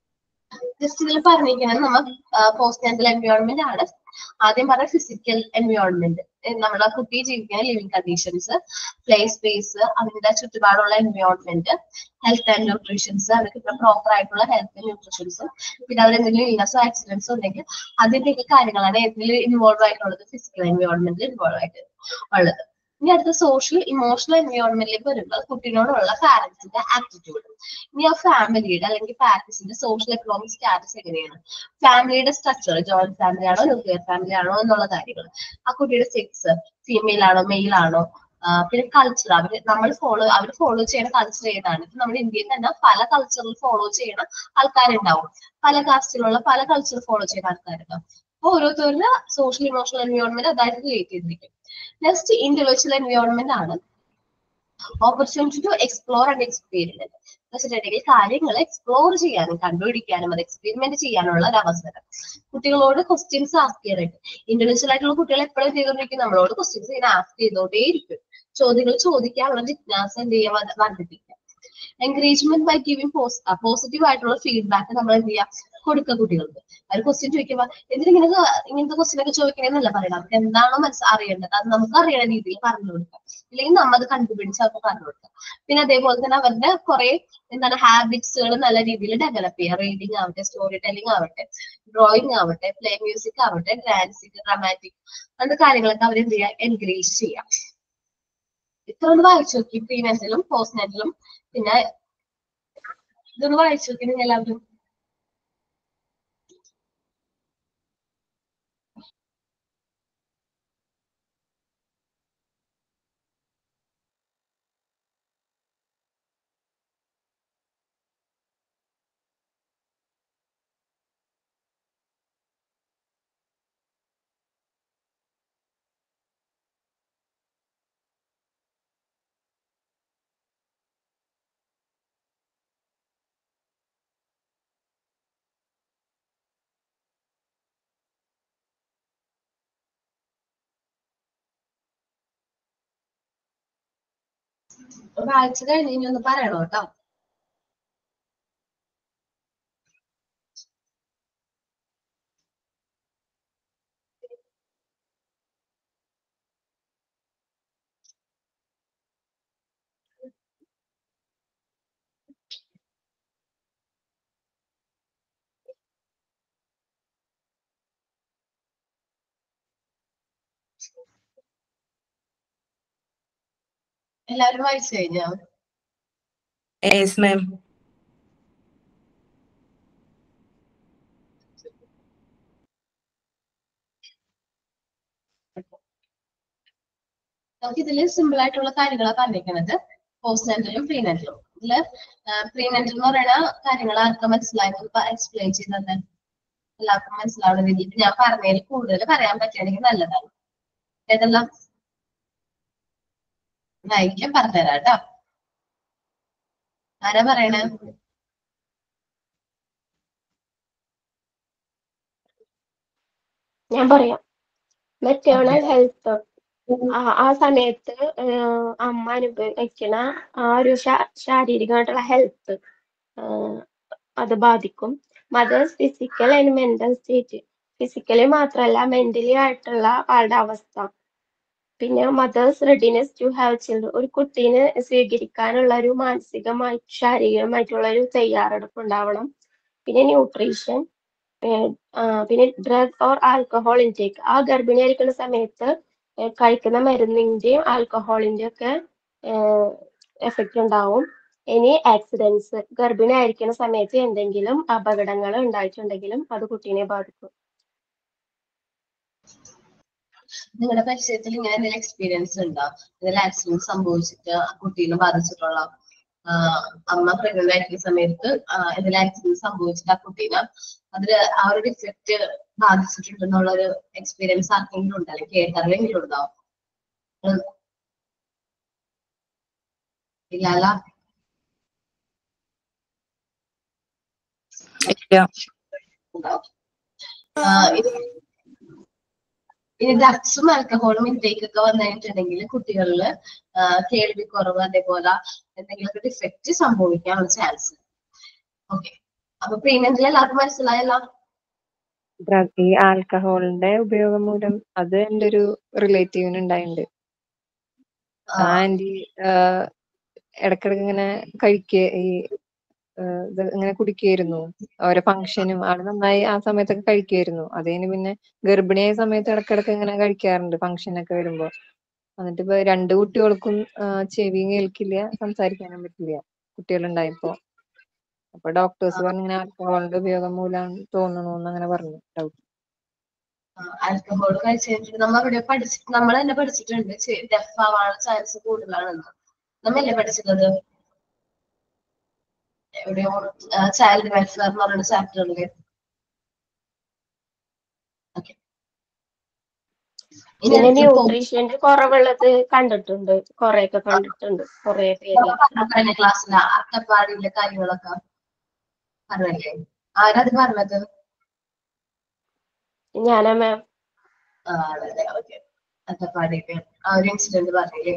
ജസ്റ്റ് ഇതിൽ പറഞ്ഞിരിക്കുന്നത് നമ്മൾ പോസ്റ്റ് നാറ്റൽ എൻവയോൺമെന്റ് ആണ് ആദ്യം പറഞ്ഞ ഫിസിക്കൽ എൻവയോൺമെന്റ് നമ്മുടെ കുട്ടി ജീവിക്കുന്ന ലിവിങ് കണ്ടീഷൻസ് പ്ലേ സ്പേസ് അതിന്റെ ചുറ്റുപാടുള്ള എൻവയോൺമെന്റ് ഹെൽത്ത് ആൻഡ് ന്യൂട്രീഷൻസ് അവർക്ക് പ്രോപ്പർ ആയിട്ടുള്ള ഹെൽത്ത് ന്യൂട്രീഷൻസ് പിന്നെ അവർ എന്തെങ്കിലും ഇൽനസോ ആക്സിഡൻസോ ഉണ്ടെങ്കിൽ അതിന്റെയൊക്കെ കാര്യങ്ങളാണ് ഇതിൽ ഇൻവോൾവ് ആയിട്ടുള്ളത് ഫിസിക്കൽ എൻവയോൺമെന്റിൽ ഇൻവോൾവ് ആയിട്ട് ഉള്ളത് ഇനി അടുത്ത സോഷ്യൽ ഇമോഷണൽ എൻവയോൺമെന്റിലേക്ക് വരുമ്പോൾ കുട്ടീനോടുള്ള പാരന്റ്സിന്റെ ആറ്റിറ്റ്യൂഡ് ഇനി ആ ഫാമിലിയുടെ അല്ലെങ്കിൽ പാരന്റ്സിന്റെ സോഷ്യൽ എക്കണോമിക് സ്റ്റാറ്റസ് എങ്ങനെയാണ് ഫാമിലിയുടെ സ്ട്രക്ചർ ജോയിന്റ് ഫാമിലി ആണോ ന്യൂക്ലിയർ ഫാമിലി ആണോ എന്നുള്ള കാര്യങ്ങൾ ആ കുട്ടിയുടെ സെക്സ് ഫീമെയിൽ ആണോ മെയിൽ ആണോ ആ, പിന്നെ കൾച്ചർ അവര് നമ്മൾ ഫോളോ അവർ ഫോളോ ചെയ്യുന്ന കൾച്ചർ ഏതാണ് ഇപ്പൊ നമ്മുടെ ഇന്ത്യയിൽ തന്നെ പല കൾച്ചറിൽ ഫോളോ ചെയ്യുന്ന ആൾക്കാരുണ്ടാവും പല കാസ്റ്റിലുള്ള പല കൾച്ചർ ഫോളോ ചെയ്യുന്ന ആൾക്കാരുണ്ടാവും അപ്പൊ ഓരോരുത്തരുടെ സോഷ്യൽ ഇമോഷണൽ എൻവയോൺമെന്റ് അതായിട്ട് റിലേറ്റ് ചെയ്തിരിക്കും നെക്സ്റ്റ് ഇൻഡിവിജ്വൽ എൻവയോൺമെന്റ് ആണ് opportunity to explore and experience വെച്ചിട്ടുണ്ടെങ്കിൽ കാര്യങ്ങൾ എക്സ്പ്ലോർ ചെയ്യാനും കണ്ടുപിടിക്കാനും അത് എക്സ്പെരിമെന്റ് ചെയ്യാനുള്ള ഒരു അവസരം കുട്ടികളോട് ക്വസ്റ്റ്യൻസ് ആസ്ക് ചെയ്യാനായിട്ട് ഇൻഡിവിജ്വൽ ആയിട്ടുള്ള കുട്ടികൾ എപ്പോഴും ചെയ്തുകൊണ്ടിരിക്കും നമ്മളോട് ക്വസ്റ്റ്യൻസ് ഇങ്ങനെ ആസ്ക് ചെയ്തോണ്ടേയിരിക്കും ചോദ്യങ്ങൾ ചോദിക്കാനുള്ള ജിജ്ഞാസ എന്ത് ചെയ്യാൻ വർദ്ധ- വർദ്ധിപ്പിക്കുക എൻകറേജ്മെന്റ് ബൈ ഗിവിംഗ് പോസിറ്റീവ് ആയിട്ടുള്ള ഫീഡ്ബാക്ക് നമ്മൾ എന്ത് ചെയ്യാം കൊടുക്കുക കുട്ടികൾക്ക് അവർ ക്വസ്റ്റ്യൻ ചോദിക്കുമ്പോൾ എന്തിനിങ്ങനെ ഇങ്ങനത്തെ ക്വസ്റ്റ്യൻ ഒക്കെ ചോദിക്കണമെന്നല്ല പറയണം അവർക്ക് എന്താണോ മനസ്സ് അറിയേണ്ടത് അത് നമുക്ക് അറിയണ രീതിയിൽ പറഞ്ഞു കൊടുക്കാം ഇല്ലെങ്കിൽ നമ്മ അത് കണ്ടുപിടിച്ച് അവർക്ക് പറഞ്ഞു കൊടുക്കാം പിന്നെ അതേപോലെ തന്നെ അവരുടെ കുറെ എന്താണ് ഹാബിറ്റ്സുകൾ നല്ല രീതിയിൽ ഡെവലപ്പ് ചെയ്യുക റീഡിങ് ആവട്ടെ സ്റ്റോറി ടെല്ലിംഗ് ആവട്ടെ ഡ്രോയിങ് ആവട്ടെ പ്ലേ മ്യൂസിക് ആവട്ടെ ഡാൻസിങ് ഡ്രാമാറ്റിക് അങ്ങനത്തെ കാര്യങ്ങളൊക്കെ അവർ എന്ത് ചെയ്യുക എൻകറേജ് ചെയ്യാം ഇത്ര ഒന്ന് വായിച്ചു നോക്കി പ്രീ നെറ്റിലും പോസ്റ്റ് നെറ്റിലും പിന്നെ ഇതൊന്ന് വായിച്ചു നോക്കി നിങ്ങൾ എല്ലാവരും വായിച്ചു കഴിഞ്ഞ് ഇനി ഒന്ന് പറയണോ കേട്ടോ എല്ലാവരും വായിച്ചു കഴിഞ്ഞോ യെസ് മാം നമുക്ക് ഇതില് സിമ്പിൾ ആയിട്ടുള്ള കാര്യങ്ങളാണ് പറഞ്ഞിരിക്കുന്നത് പോസ്റ്റ് നെന്റലും പ്രീ നെന്റലും ഇതില് പ്രീ നെന്റൽ എന്ന് പറയുന്ന കാര്യങ്ങൾ ആർക്കും മനസ്സിലായെന്ന് എക്സ്പ്ലെയിൻ ചെയ്യുന്നത് എല്ലാവർക്കും മനസ്സിലാവുന്ന രീതിയിൽ ഞാൻ പറഞ്ഞതിൽ കൂടുതൽ പറയാൻ പറ്റുകയാണെങ്കിൽ നല്ലതാണ് ഏതെല്ലാം വായിക്കാൻ പറഞ്ഞുതരാം കേട്ടോ ആരാ പറയണേ ഞാൻ പറയാം മെറ്റേണൽ ഹെൽത്ത് ആ ആ സമയത്ത് ആഹ് അമ്മ അനുഭവിക്കണ ആ ഒരു ശാ- ശാരീരികമായിട്ടുള്ള ഹെൽത്ത് അത് ബാധിക്കും mother's physical and mental state physically മാത്രമല്ല മെന്റലി ആയിട്ടുള്ള ആളുടെ അവസ്ഥ പിന്നെ mother's readiness to have children ഒരു കുട്ടീനെ സ്വീകരിക്കാനുള്ള ഒരു മാനസികമായി ശാരീരികമായിട്ടുള്ള ഒരു തയ്യാറെടുപ്പ് ഉണ്ടാവണം പിന്നെ ന്യൂട്രീഷൻ പിന്നെ ഡ്രഗ് ഓർ ആൽക്കഹോൾ ഇൻടേക്ക് ആ ഗർഭിണിയായിരിക്കുന്ന സമയത്ത് ഏഹ് കഴിക്കുന്ന മരുന്നിന്റെയും ആൽക്കഹോളിന്റെയും ഒക്കെ എഫക്റ്റ് ഉണ്ടാവും ഇനി ആക്സിഡൻസ് ഗർഭിണി ആയിരിക്കുന്ന സമയത്ത് എന്തെങ്കിലും അപകടങ്ങൾ ഉണ്ടായിട്ടുണ്ടെങ്കിലും അത് കുട്ടീനെ ബാധിക്കും നിങ്ങളുടെ പരിചയത്തിൽ ഇങ്ങനെ എന്തെങ്കിലും എക്സ്പീരിയൻസ് ഉണ്ടോ എന്തെങ്കിലും ആക്സിഡന്റ് സംഭവിച്ചിട്ട് ആ കുട്ടീനെ ബാധിച്ചിട്ടുള്ള ആഹ് അമ്മ പ്രഗ്നന്റ് ആയിരിക്കുന്ന സമയത്ത് ആഹ് എന്തെങ്കിലും ആക്സിഡന്റ് സംഭവിച്ചിട്ട് ആ കുട്ടീനെ അതില് ആ ഒരു ഡിഫക്റ്റ് ബാധിച്ചിട്ടുണ്ടെന്നുള്ള ഒരു എക്സ്പീരിയൻസ് ആർക്കെങ്കിലും ഉണ്ടോ അല്ലെങ്കിൽ കേട്ടറിവെങ്കിലും ഉണ്ടോ ഉം. ഇല്ലല്ല ഉണ്ടാവും ആഹ് ഇത് ഇനി ഡ്രഗ്സും ആൽക്കഹോളും ഇൻടേക്ക് ഒക്കെ വന്നു കഴിഞ്ഞിട്ടുണ്ടെങ്കിൽ കുട്ടികളിൽ കേൾവിക്കുറവ് അതേപോലെ എന്തെങ്കിലുമൊക്കെ ഡിഫക്റ്റ് സംഭവിക്കാനുള്ള ചാൻസ് ഓക്കെ അപ്പൊ പ്രീമെന്റിൽ എല്ലാവർക്കും മനസ്സിലായല്ലോ ഡ്രഗ് ഈ ആൽക്കഹോളിന്റെ ഉപയോഗം മൂലം അത് എൻ്റെ ഒരു റിലേറ്റീവിന് ഉണ്ടായിട്ടുണ്ട് ആ ആന്റി ഇടക്കിടക്ക് ഇങ്ങനെ കഴിക്കുക ഈ ആഹ് ഇത് ഇങ്ങനെ കുടിക്കായിരുന്നു ഓരോ ഫംഗ്ഷനും ആള് നന്നായി ആ സമയത്തൊക്കെ കഴിക്കുമായിരുന്നു അത് കഴിഞ്ഞ് പിന്നെ ഗർഭിണിയായ സമയത്ത് ഇടക്കിടക്ക് ഇങ്ങനെ കഴിക്കാറുണ്ട് ഫംഗ്ഷനൊക്കെ വരുമ്പോ എന്നിട്ട് ഇപ്പൊ രണ്ട് കുട്ടികൾക്കും ആഹ് ചെവിയും കേൾക്കില്ല സംസാരിക്കാനും പറ്റില്ല കുട്ടികളുണ്ടായപ്പോ അപ്പൊ ഡോക്ടേഴ്സ് പറഞ്ഞു ഇങ്ങനെ ആൽക്കഹോളിന്റെ ഉപയോഗം മൂലം തോന്നുന്നു എന്ന് അങ്ങനെ പറഞ്ഞു ഡൗട്ട് ആൽക്കഹോൾ കഴിച്ചിട്ട് നമ്മൾ ഇവിടെ പഠിച്ചിട്ട് നമ്മൾ തന്നെ പഠിച്ചിട്ടുണ്ട് ഡെഫ് ആവാനുള്ള ചാൻസ് കൂടുതലാണെന്ന് നമ്മല്ലേ പഠിച്ചിട്ടത് എവിടെയോ ചൈൽഡ് വെൽഫെയർ എന്ന് പറയുന്ന ചാപ്റ്ററില് പിന്നെ ന്യൂട്രീഷന്റെ കുറവുള്ളത് കണ്ടിട്ടുണ്ട് കൊറേയൊക്കെ കണ്ടിട്ടുണ്ട് കൊറേ പേര് കഴിഞ്ഞ ക്ലാസ്സിൽ അട്ടപ്പാടിയിലെ കാര്യങ്ങളൊക്കെ പറഞ്ഞല്ലേ ആരത് പറഞ്ഞത് ഞാനാ മാം ആ ആണല്ലേ ഓക്കെ അട്ടപ്പാടിയിലെ ആ ഒരു ഇൻസിഡന്റ് പറഞ്ഞില്ലേ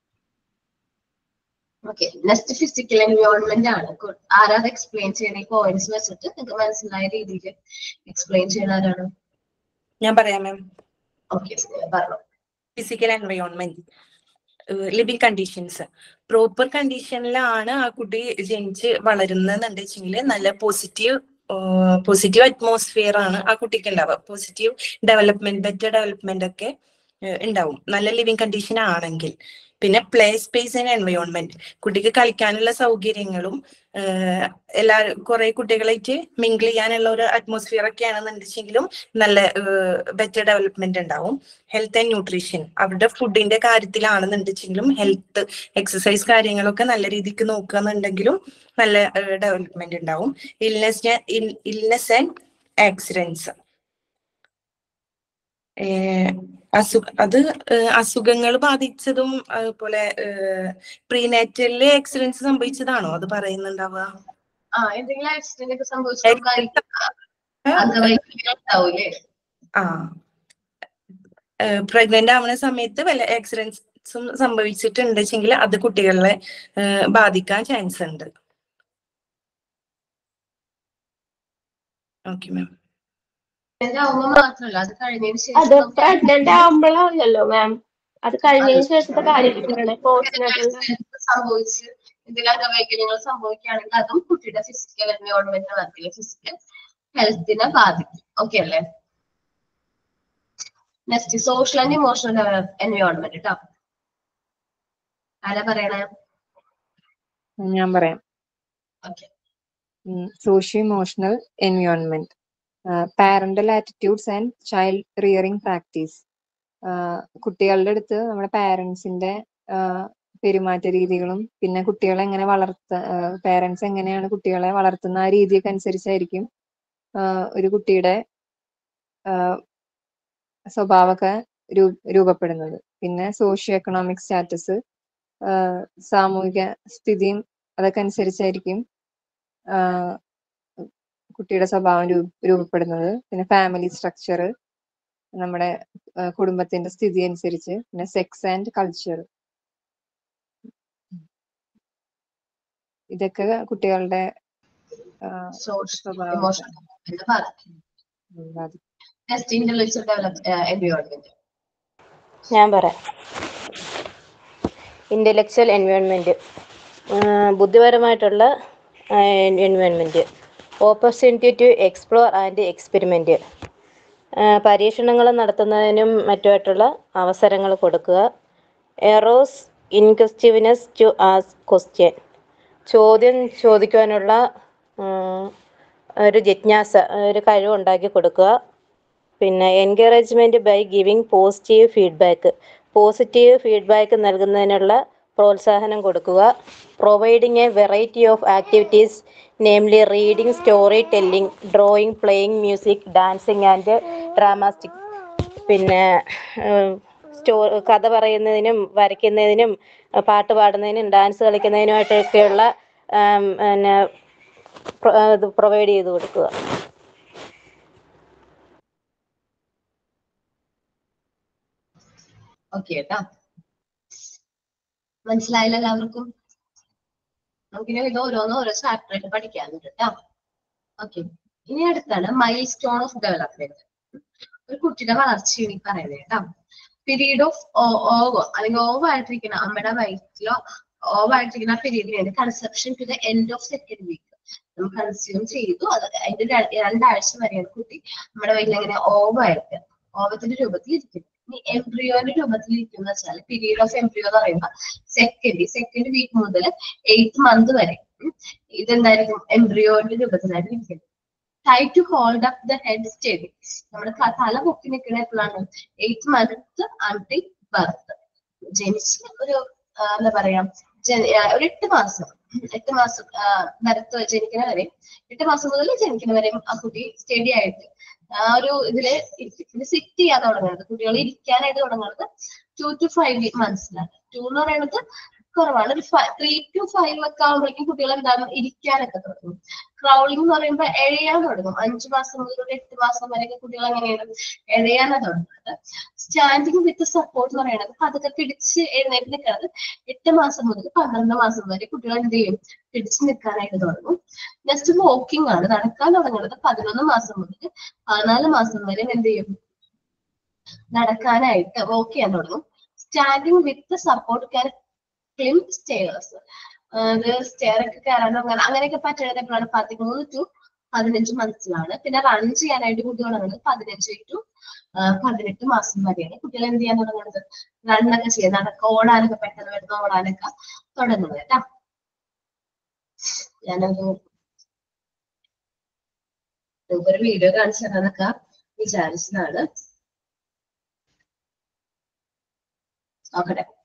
ഓക്കെ നെക്സ്റ്റ് ഫിസിക്കൽ എൻവയോൺമെന്റ് ആണ് Good. ആരാ അത് എക്സ്പ്ലെയിൻ ചെയ്യുന്ന ഈ പോയിന്റ്സ് വെച്ചിട്ട് നിങ്ങൾക്ക് മനസ്സിലായ രീതിയിൽ എക്സ്പ്ലെയിൻ ചെയ്യുന്ന ആരാണ് ഞാൻ പറയാം മാം ഓക്കെ പറഞ്ഞു physical environment living conditions proper കണ്ടീഷനിലാണ് ആ കുട്ടി ജനിച്ച് വളരുന്നതെന്ന് വെച്ചെങ്കിൽ നല്ല പോസിറ്റീവ് പോസിറ്റീവ് അറ്റ്മോസ്ഫിയർ ആണ് ആ കുട്ടിക്ക് ഉണ്ടാവുക പോസിറ്റീവ് ഡെവലപ്മെന്റ് ബെറ്റർ ഡെവലപ്മെന്റ് ഒക്കെ ഏഹ് ഉണ്ടാവും നല്ല ലിവിങ് കണ്ടീഷൻ ആണെങ്കിൽ പിന്നെ പ്ലേ സ്പേസ് ആൻഡ് എൻവയോൺമെന്റ് കുട്ടിക്ക് കളിക്കാനുള്ള സൗകര്യങ്ങളും ഏഹ് എല്ലാ കുറെ കുട്ടികളായിട്ട് മിങ്കിൾ ചെയ്യാനുള്ള ഒരു അറ്റ്മോസ്ഫിയർ ഒക്കെ ആണെന്നുണ്ടെങ്കിലും നല്ല ബെറ്റർ ഡെവലപ്മെന്റ് ഉണ്ടാവും ഹെൽത്ത് ആൻഡ് ന്യൂട്രീഷൻ അവരുടെ ഫുഡിന്റെ കാര്യത്തിലാണെന്നുണ്ടെങ്കിലും ഹെൽത്ത് എക്സസൈസ് കാര്യങ്ങളൊക്കെ നല്ല രീതിക്ക് നോക്കുകയെന്നുണ്ടെങ്കിലും നല്ല ഡെവലപ്മെന്റ് ഉണ്ടാവും ഇൽനെസ് ഇൽനെസ് ആൻഡ് ആക്സിഡൻസ് അസുഖ അത് അസുഖങ്ങൾ ബാധിച്ചതും അതുപോലെ പ്രീനാറ്റലില് ആക്സിഡൻസ് സംഭവിച്ചതാണോ അത് പറയുന്നുണ്ടാവുക ആ എന്തെങ്കിലും ആക്സിഡന്റ് ഒക്കെ സംഭവിച്ചിട്ടുണ്ടായിരിക്കും അംഗവൈകല്യം ഉണ്ടാവൂലേ ആ പ്രഗ്നന്റ് ആവുന്ന സമയത്ത് വല്ല ആക്സിഡൻസും സംഭവിച്ചിട്ടുണ്ടെങ്കിൽ അത് കുട്ടികളെ ഏഹ് ബാധിക്കാൻ ചാൻസ് ഉണ്ട് ഓക്കെ മാം പ്രഗ്നന്റ് ആവുമ്പോ മാത്രമല്ല അത് കഴിഞ്ഞതിന് അത് ശേഷം പ്രഗ്നന്റ് ആവുമ്പോഴല്ലല്ലോ മാം അത് കഴിഞ്ഞതിന് ശേഷത്തെ കാര്യമാണ് പോസ്റ്റ്നാട്ടുള്ള സംഭവിച്ച് എന്തെങ്കിലും അംഗവൈകല്യങ്ങൾ സംഭവിക്കുകയാണെങ്കിൽ അതും കുട്ടിയുടെ ഫിസിക്കൽ എൻവയോൺമെന്റ് വർക്കിലെ ഫിസിക്കൽ ഹെൽത്തിനെ ബാധിക്കും ഓക്കെ അല്ലേ next social and emotional environment കേട്ടോ ആരാ പറയണേ ഞാൻ പറയാം okay socio emotional environment parental attitudes and child rearing practice കുട്ടികളുടെ അടുത്ത് നമ്മുടെ പാരന്റ്സിന്റെ പെരുമാറ്റ രീതികളും പിന്നെ കുട്ടികളെ എങ്ങനെ വളർത്ത പാരന്റ്സ് എങ്ങനെയാണ് കുട്ടികളെ വളർത്തുന്ന ആ രീതിയൊക്കെ അനുസരിച്ചായിരിക്കും ആഹ് ഒരു കുട്ടിയുടെ ആഹ് സ്വഭാവമൊക്കെ രൂ രൂപപ്പെടുന്നത് പിന്നെ സോഷ്യോ എക്കണോമിക് സ്റ്റാറ്റസ് സാമൂഹിക സ്ഥിതിയും അതൊക്കെ അനുസരിച്ചായിരിക്കും ആഹ് കുട്ടിയുടെ സ്വഭാവം രൂ രൂപപ്പെടുന്നത് പിന്നെ ഫാമിലി സ്ട്രക്ചർ നമ്മുടെ ആഹ് കുടുംബത്തിന്റെ സ്ഥിതി അനുസരിച്ച് പിന്നെ സെക്സ് ആൻഡ് കൾച്ചർ ഇതൊക്കെ കുട്ടികളുടെ ആഹ് സോഷ്യൽ സ്വഭാവത്തെ ഇമോഷണൽ എന്ന് ബാധിക്കും ഉം ബാധിക്കും നെക്സ്റ്റ് ഇന്റലക്ച്വൽ ഡെവലപ്പ് എൻവയോൺമെന്റ് ഞാൻ പറയാം ഇൻ്റലക്ച്വൽ എൻവയോൺമെൻറ്റ് ബുദ്ധിപരമായിട്ടുള്ള environment opportunity to explore and experiment പരീക്ഷണങ്ങൾ നടത്തുന്നതിനും മറ്റുമായിട്ടുള്ള അവസരങ്ങൾ കൊടുക്കുക arouse inquisitiveness to ask question ചോദ്യം ചോദിക്കുവാനുള്ള ഉം, ഒരു ജിജ്ഞാസ ഒരു കഴിവുണ്ടാക്കി കൊടുക്കുക പിന്നെ encouragement by giving positive feedback positive feedback നൽകുന്നതിനുള്ള പ്രോത്സാഹനം കൊടുക്കുക providing a variety of activities namely reading story telling drawing playing music dancing and dramatic പിന്നെ സ്റ്റോ കഥ പറയുന്നതിനും വരയ്ക്കുന്നതിനും പാട്ട് പാടുന്നതിനും ഡാൻസ് കളിക്കുന്നതിനുമായിട്ടൊക്കെയുള്ള ആം, പിന്നെ പ്രൊ- ഇത് പ്രൊവൈഡ് ചെയ്ത് കൊടുക്കുക ഓക്കെ കേട്ടോ മനസ്സിലായില്ല എല്ലാവർക്കും നമുക്കിനി ഇത് ഓരോന്നും ഓരോ ചാപ്റ്റർ ആയിട്ട് പഠിക്കാനുണ്ട് കേട്ടോ ഓക്കെ ഇനി അടുത്താണ് മൈൽ സ്റ്റോൺ ഓഫ് ഡെവലപ്മെന്റ് ഒരു കുട്ടിയുടെ വളർച്ചയാണ് ഈ പറയുന്നത് കേട്ടോ പീരീഡ് ഓഫ് ഓവർ അല്ലെങ്കിൽ ഓവർ ആയിട്ടിരിക്കുന്ന അമ്മയുടെ വയറ്റിലോ ഓവർ ആയിട്ടിരിക്കുന്ന പീരീഡിനാണ് conception to the end of second week നമ്മൾ കൺസ്യൂം ചെയ്തു അത് അതിന്റെ ര- രണ്ടാഴ്ച വരെയാണ് കുട്ടി നമ്മുടെ വയറ്റിൽ എങ്ങനെ ഓവർ ആയിട്ട് ഓവത്തിന്റെ രൂപത്തിൽ ഇരിക്കുന്നത് ഇനി എംബ്രിയോന്റെ രൂപത്തിൽ ഇരിക്കുന്ന വെച്ചാൽ പീരീഡ് ഓഫ് എംബ്രിയോ എന്ന് പറയുമ്പോൾ സെക്കൻഡ് സെക്കൻഡ് വീക്ക് മുതൽ എയ്ത്ത് മന്ത് വരെ ഉം, ഇതെന്തായിരിക്കും എംബ്രിയോന്റെ രൂപത്തിലായിരിക്കും ഇരിക്കുന്നത് try to hold up the head steady നമ്മുടെ ക- തല പൊക്കി നിൽക്കുന്ന എപ്പോഴാണ് എയ്ത്ത് മന്ത് ആൻഡ് ബർത്ത് ജനിച്ച് ഒരു ആ, എന്താ പറയാ ജന- ആ, ഒരു എട്ട് മാസം എട്ട് മാസം ബർത്ത് ജനിക്കുന്ന വരെ എട്ട് മാസം മുതൽ ജനിക്കുന്ന വരെ ആ കുട്ടി സ്റ്റഡി ആയിട്ട് ആ ഒരു ഇതില് ഇത് സിറ്റ് ചെയ്യാൻ തുടങ്ങുന്നത് കുട്ടികൾ ഇരിക്കാനായിട്ട് തുടങ്ങുന്നത് ടു ടു ഫൈവ് മന്ത്സിലാണ് ടു എന്ന് പറയുന്നത് കുറവാണ് ഒരു ത്രീ ടു ഫൈവ് ഒക്കെ ആകുമ്പോഴേക്കും കുട്ടികൾ എന്താണ് ഇരിക്കാനൊക്കെ തുടങ്ങും ക്രൗളിംഗ് എന്ന് പറയുമ്പോൾ എഴയാൻ തുടങ്ങും അഞ്ചു മാസം മുതൽ ഒരു എട്ട് മാസം വരെയൊക്കെ കുട്ടികൾ എങ്ങനെയാണ് എഴയാനാണ് തുടങ്ങുന്നത് സ്റ്റാൻഡിങ് വിത്ത് സപ്പോർട്ട് എന്ന് പറയുന്നത് പതുക്കെ പിടിച്ച് എഴുന്നേറ്റ് നിൽക്കുന്നത് എട്ട് മാസം മുതൽ പന്ത്രണ്ട് മാസം വരെ കുട്ടികൾ എന്ത് ചെയ്യും പിടിച്ച് നിൽക്കാനായിട്ട് തുടങ്ങും നെക്സ്റ്റ് വാക്കിംഗ് ആണ് നടക്കാൻ തുടങ്ങുന്നത് പതിനൊന്ന് മാസം മുതൽ പതിനാല് മാസം വരെ എന്ത് ചെയ്യും നടക്കാനായിട്ട് വാക്ക് ചെയ്യാൻ തുടങ്ങും standing with support can climb stairs അത് സ്റ്റെയർ ഒക്കെ കയറാൻ തുടങ്ങാൻ അങ്ങനെയൊക്കെ പറ്റുന്നത് എപ്പോഴാണ് പതിമൂന്ന് ടു പതിനഞ്ച് മനസ്സിലാണ് പിന്നെ റൺ ചെയ്യാനായിട്ട് കുട്ടി തുടങ്ങുന്നത് പതിനഞ്ച് ടു പതിനെട്ട് മാസം വരെയാണ് കുട്ടികൾ എന്ത് ചെയ്യാൻ തുടങ്ങുന്നത് റണ്ണൊക്കെ ചെയ്യാൻ നടക്ക ഓടാനൊക്കെ പെട്ടെന്ന് പെട്ടെന്ന് ഓടാനൊക്കെ തുടങ്ങുന്നത് കേട്ടാ ഞാനൊരു ഒരു വീഡിയോ കാണിച്ചു തരാന്നൊക്കെ വിചാരിച്ചതാണ് നോക്കട്ടെ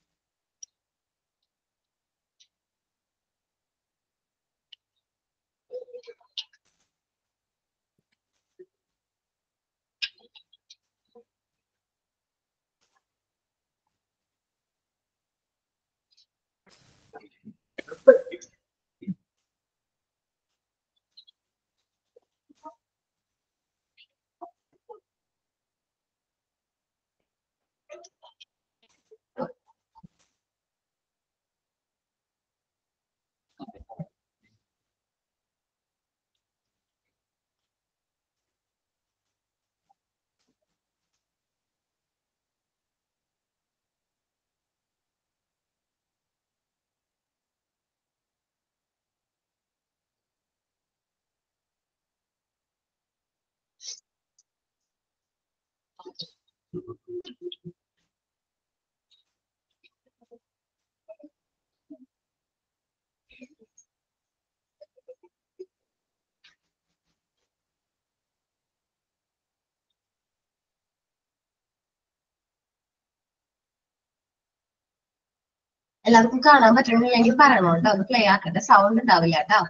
എല്ലാവർക്കും കാണാൻ പറ്റണില്ലെങ്കിൽ പറയണം കേട്ടോ ഒന്ന് പ്ലേ ആക്കട്ടെ സൗണ്ട് ഉണ്ടാവില്ല കേട്ടോ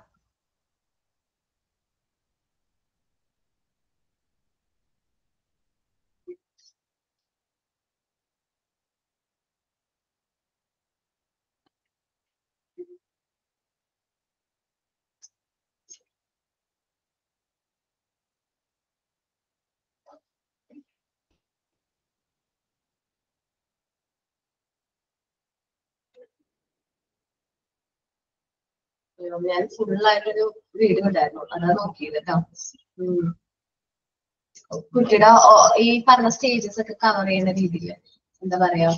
അയ്യോ, ഞാൻ ഫുള്ളായിട്ടൊരു വീഡിയോ ഉണ്ടായിരുന്നു അതാ നോക്കിയത് കേട്ടോ ഉം. കുട്ടിയുടെ ഓ- ഈ പറഞ്ഞ സ്റ്റേജസ് ഒക്കെ കവർ ചെയ്യുന്ന രീതിയിൽ എന്താ പറയാ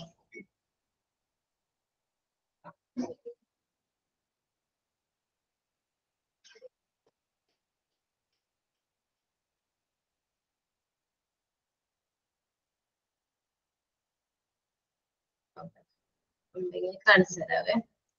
ഉണ്ടെങ്കിൽ കാണിച്ചു തരാവേ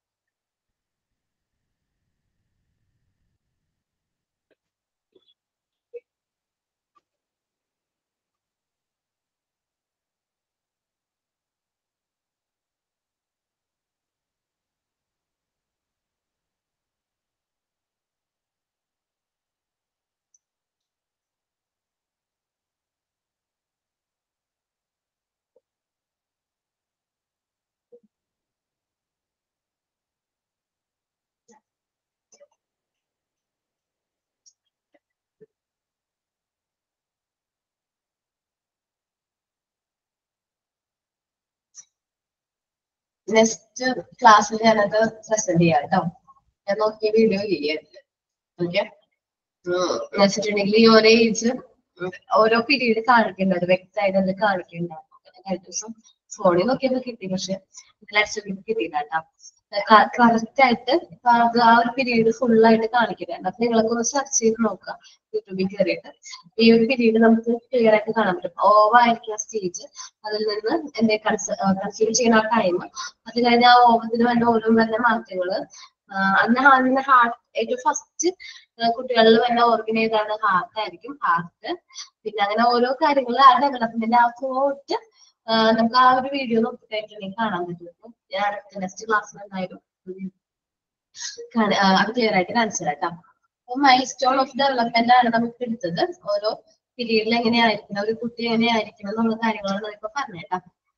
നെക്സ്റ്റ് ക്ലാസ്സിൽ ഞാനത് പ്രസന്റ് ചെയ്യാം കേട്ടോ ഞാൻ നോക്കിയ വീഡിയോ ഇല്ലേ ഓക്കെ എന്ന് വെച്ചിട്ടുണ്ടെങ്കിൽ ഈ ഓരോ ഏജ് ഓരോ പീരീഡ് കാണിക്കുന്നുണ്ട് വ്യക്തമായിട്ട് അത് കാണിക്കുന്നുണ്ടാവും കഴിഞ്ഞ ദിവസം ഫോണിൽ നോക്കിയപ്പോ കിട്ടി പക്ഷെ ലക്ഷത്തിൽ കിട്ടിയില്ല കേട്ടോ കറക്റ്റ് ആയിട്ട് ഇപ്പൊ അത് ആ ഒരു പീരീഡ് ഫുൾ ആയിട്ട് കാണിക്കുന്നുണ്ട് അപ്പൊ നിങ്ങളൊക്കെ ഒന്ന് സെർച്ച് ചെയ്ത് നോക്കുക യൂട്യൂബിൽ കയറിയിട്ട് ഈ ഒരു പീരീഡ് നമുക്ക് ക്ലിയർ ആയിട്ട് കാണാൻ പറ്റും ഓവർ ആയിരിക്കുന്ന സ്റ്റേജ് അതിൽ നിന്ന് എന്റെ കൺസ്യൂം ചെയ്യുന്ന ആ ടൈം അത് കഴിഞ്ഞ് ആ ഓവത്തിന് വേണ്ട ഓരോ വരുന്ന മാറ്റങ്ങള് ആഹ് അന്ന് അന്ന് ഹാർട്ട് ഏറ്റവും ഫസ്റ്റ് കുട്ടികളിൽ വരുന്ന ഓർഗൻ ഏതാണ് ഹാർട്ട് ആയിരിക്കും ഹാർട്ട് പിന്നെ അങ്ങനെ ഓരോ കാര്യങ്ങൾ ആ ഡെവലപ്മെന്റ് ആ ഫോർട്ട് നമുക്ക് ആ ഒരു വീഡിയോ നോക്കിയിട്ടുണ്ടെങ്കിൽ കാണാൻ പറ്റും ഞാൻ അടുത്ത നെക്സ്റ്റ് ക്ലാസ്സിൽ എന്തായാലും ഉം കാണ- ആ, അത് ക്ലിയർ ആയിട്ട് കാണിച്ചു തരാം കേട്ടോ അപ്പൊ മൈൽ സ്റ്റോൺ ഓഫ് ഡെവലപ്മെന്റ് ആണ് നമുക്ക് എടുത്തത് ഓരോ പീരീഡിൽ എങ്ങനെയായിരിക്കണം ഒരു കുട്ടി എങ്ങനെയായിരിക്കണം എന്നുള്ള കാര്യങ്ങളാണ് ഇപ്പൊ പറഞ്ഞേട്ടാ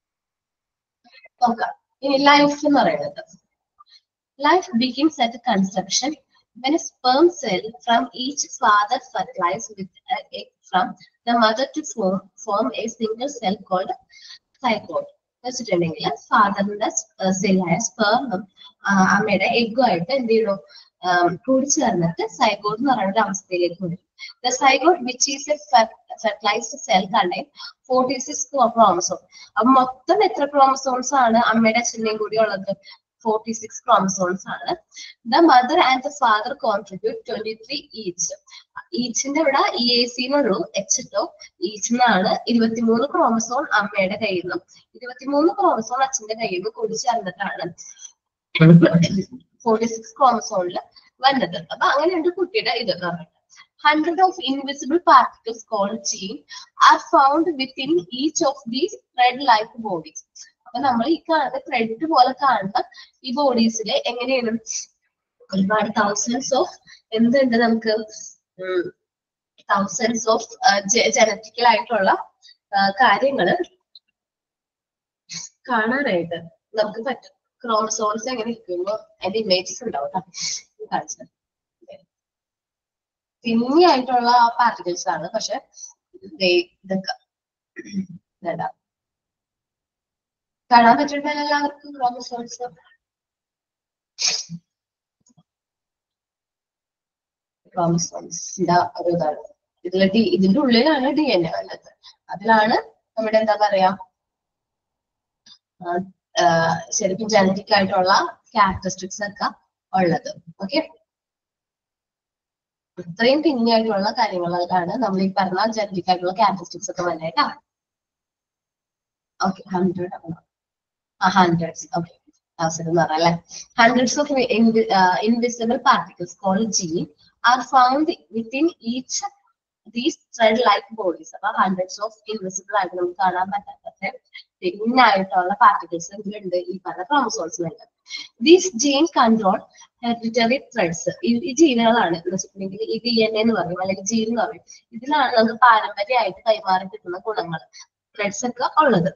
നോക്കാം ഇനി ലൈഫ് എന്ന് പറയുന്നത് life begins at conception when a sperm cell from each father fertilized with an egg from the mother to form, form a single cell called zygote. വെച്ചിട്ടുണ്ടെങ്കിൽ ഫാദറിന്റെ സെല്ലായ സ്പേമും അമ്മയുടെ എഗ്ഗും ആയിട്ട് എന്ത് ചെയ്യുന്നു കൂടി ചേർന്നിട്ട് സൈഗോട്ട് എന്ന് പറയുന്ന ഒരു അവസ്ഥയിലേക്ക് വരും the zygote which is a fertilised cell contain forty six chromosome അപ്പൊ മൊത്തം എത്ര ക്രോമസോൺസ് ആണ് അമ്മയുടെ അച്ഛൻ്റെയും കൂടി ഉള്ളത് ഫോർട്ടി സിക്സ് ക്രോമസോൺസ് ആണ് the mother and the father contribute twenty three each ഈച്ചിന്റെ ഇവിടെ ഇ എ സി എന്നുള്ളൂ എച്ച് ടോ ഈച്ച് എന്നാണ് ഇരുപത്തിമൂന്ന് ക്രോമസോൺ അമ്മയുടെ കയ്യിൽ നിന്നും ഇരുപത്തിമൂന്ന് ക്രോമസോൺ അച്ഛന്റെ കയ്യിൽ നിന്നും കൂടി ചേർന്നിട്ടാണ് ഫോർട്ടി സിക്സ് ക്രോമസോണിൽ വന്നത് അപ്പൊ അങ്ങനെയുണ്ട് കുട്ടിയുടെ ഇത് hundred of invisible particles called gene are found within each of these thread like bodies അപ്പൊ നമ്മൾ ഈ കാണുന്ന ത്രെഡ് പോലെ കാണുന്ന ഈ ബോഡീസിൽ എങ്ങനെയാണ് ഒരുപാട് തൗസൻഡ്സ് ഓഫ് എന്തുണ്ട് നമുക്ക് തൗസൻഡ്സ് ഓഫ് ജനറ്റിക്കൽ ആയിട്ടുള്ള കാര്യങ്ങള് കാണാനായിട്ട് നമുക്ക് പറ്റും ക്രോമസോൺസ് എങ്ങനെ ഇരിക്കുമ്പോ അതിന്റെ ഇമേജസ് ഉണ്ടാവും ട്ടോ. കാണിച്ചത് തിന്നി ആയിട്ടുള്ള പാർട്ടിക്കിൾസ് ആണ് പക്ഷെ ദേ ഇതൊക്കെ വേണ്ട കാണാൻ പറ്റുന്നുണ്ടല്ലോ എല്ലാവർക്കും ക്രോമസോൺസ് ക്രോമസോൺസിന്റെ ഒരു ഇതാണ് ഇതില് ഡി ഇതിന്റെ ഉള്ളിലാണ് ഡി എൻ എ ഉള്ളത് അതിലാണ് നമ്മുടെ എന്താ പറയാ ആ, ആ, ശരിക്കും ജനറ്റിക് ആയിട്ടുള്ള ക്യാരക്ടറിസ്റ്റിക്സ് ഒക്കെ ഉള്ളത് ഓക്കെ ഇത്രയും പിന്നെയായിട്ടുള്ള കാര്യങ്ങളിലാണ് നമ്മൾ ഈ പറഞ്ഞ ജനറ്റിക് ആയിട്ടുള്ള ക്യാരക്ടറിസ്റ്റിക്സ് ഒക്കെ വരുന്നത് കേട്ടോ ഓക്കെ ഹൺഡ്രഡ് ആ ഹൺഡ്രഡ്സ് ഓക്കെ തൗസൻഡ് എന്ന് പറഞ്ഞല്ലേ hundreds of invisible particles called gene are found within each these thread like bodies അപ്പൊ ഹൺഡ്രഡ്സ് ഓഫ് ഇൻവിസിബിൾ ആയിട്ട് നമുക്ക് കാണാൻ പറ്റാത്ത തിൻ ആയിട്ടുള്ള പാർട്ടിക്കിൾസ് ഇതിലുണ്ട് ഈ പറഞ്ഞ ക്രോമസോൺസിലുണ്ട് these gene control hereditary threads ഈ ജീനുകളാണ് എന്ന് വെച്ചിട്ടുണ്ടെങ്കിൽ ഈ ഡി എൻ എ എന്ന് പറയും അല്ലെങ്കിൽ ജീൻ എന്ന് പറയും ഇതിലാണ് നമുക്ക് പാരമ്പര്യമായിട്ട് കൈമാറി കിട്ടുന്ന ഗുണങ്ങൾ ത്രെഡ്സ് ഒക്കെ ഉള്ളത്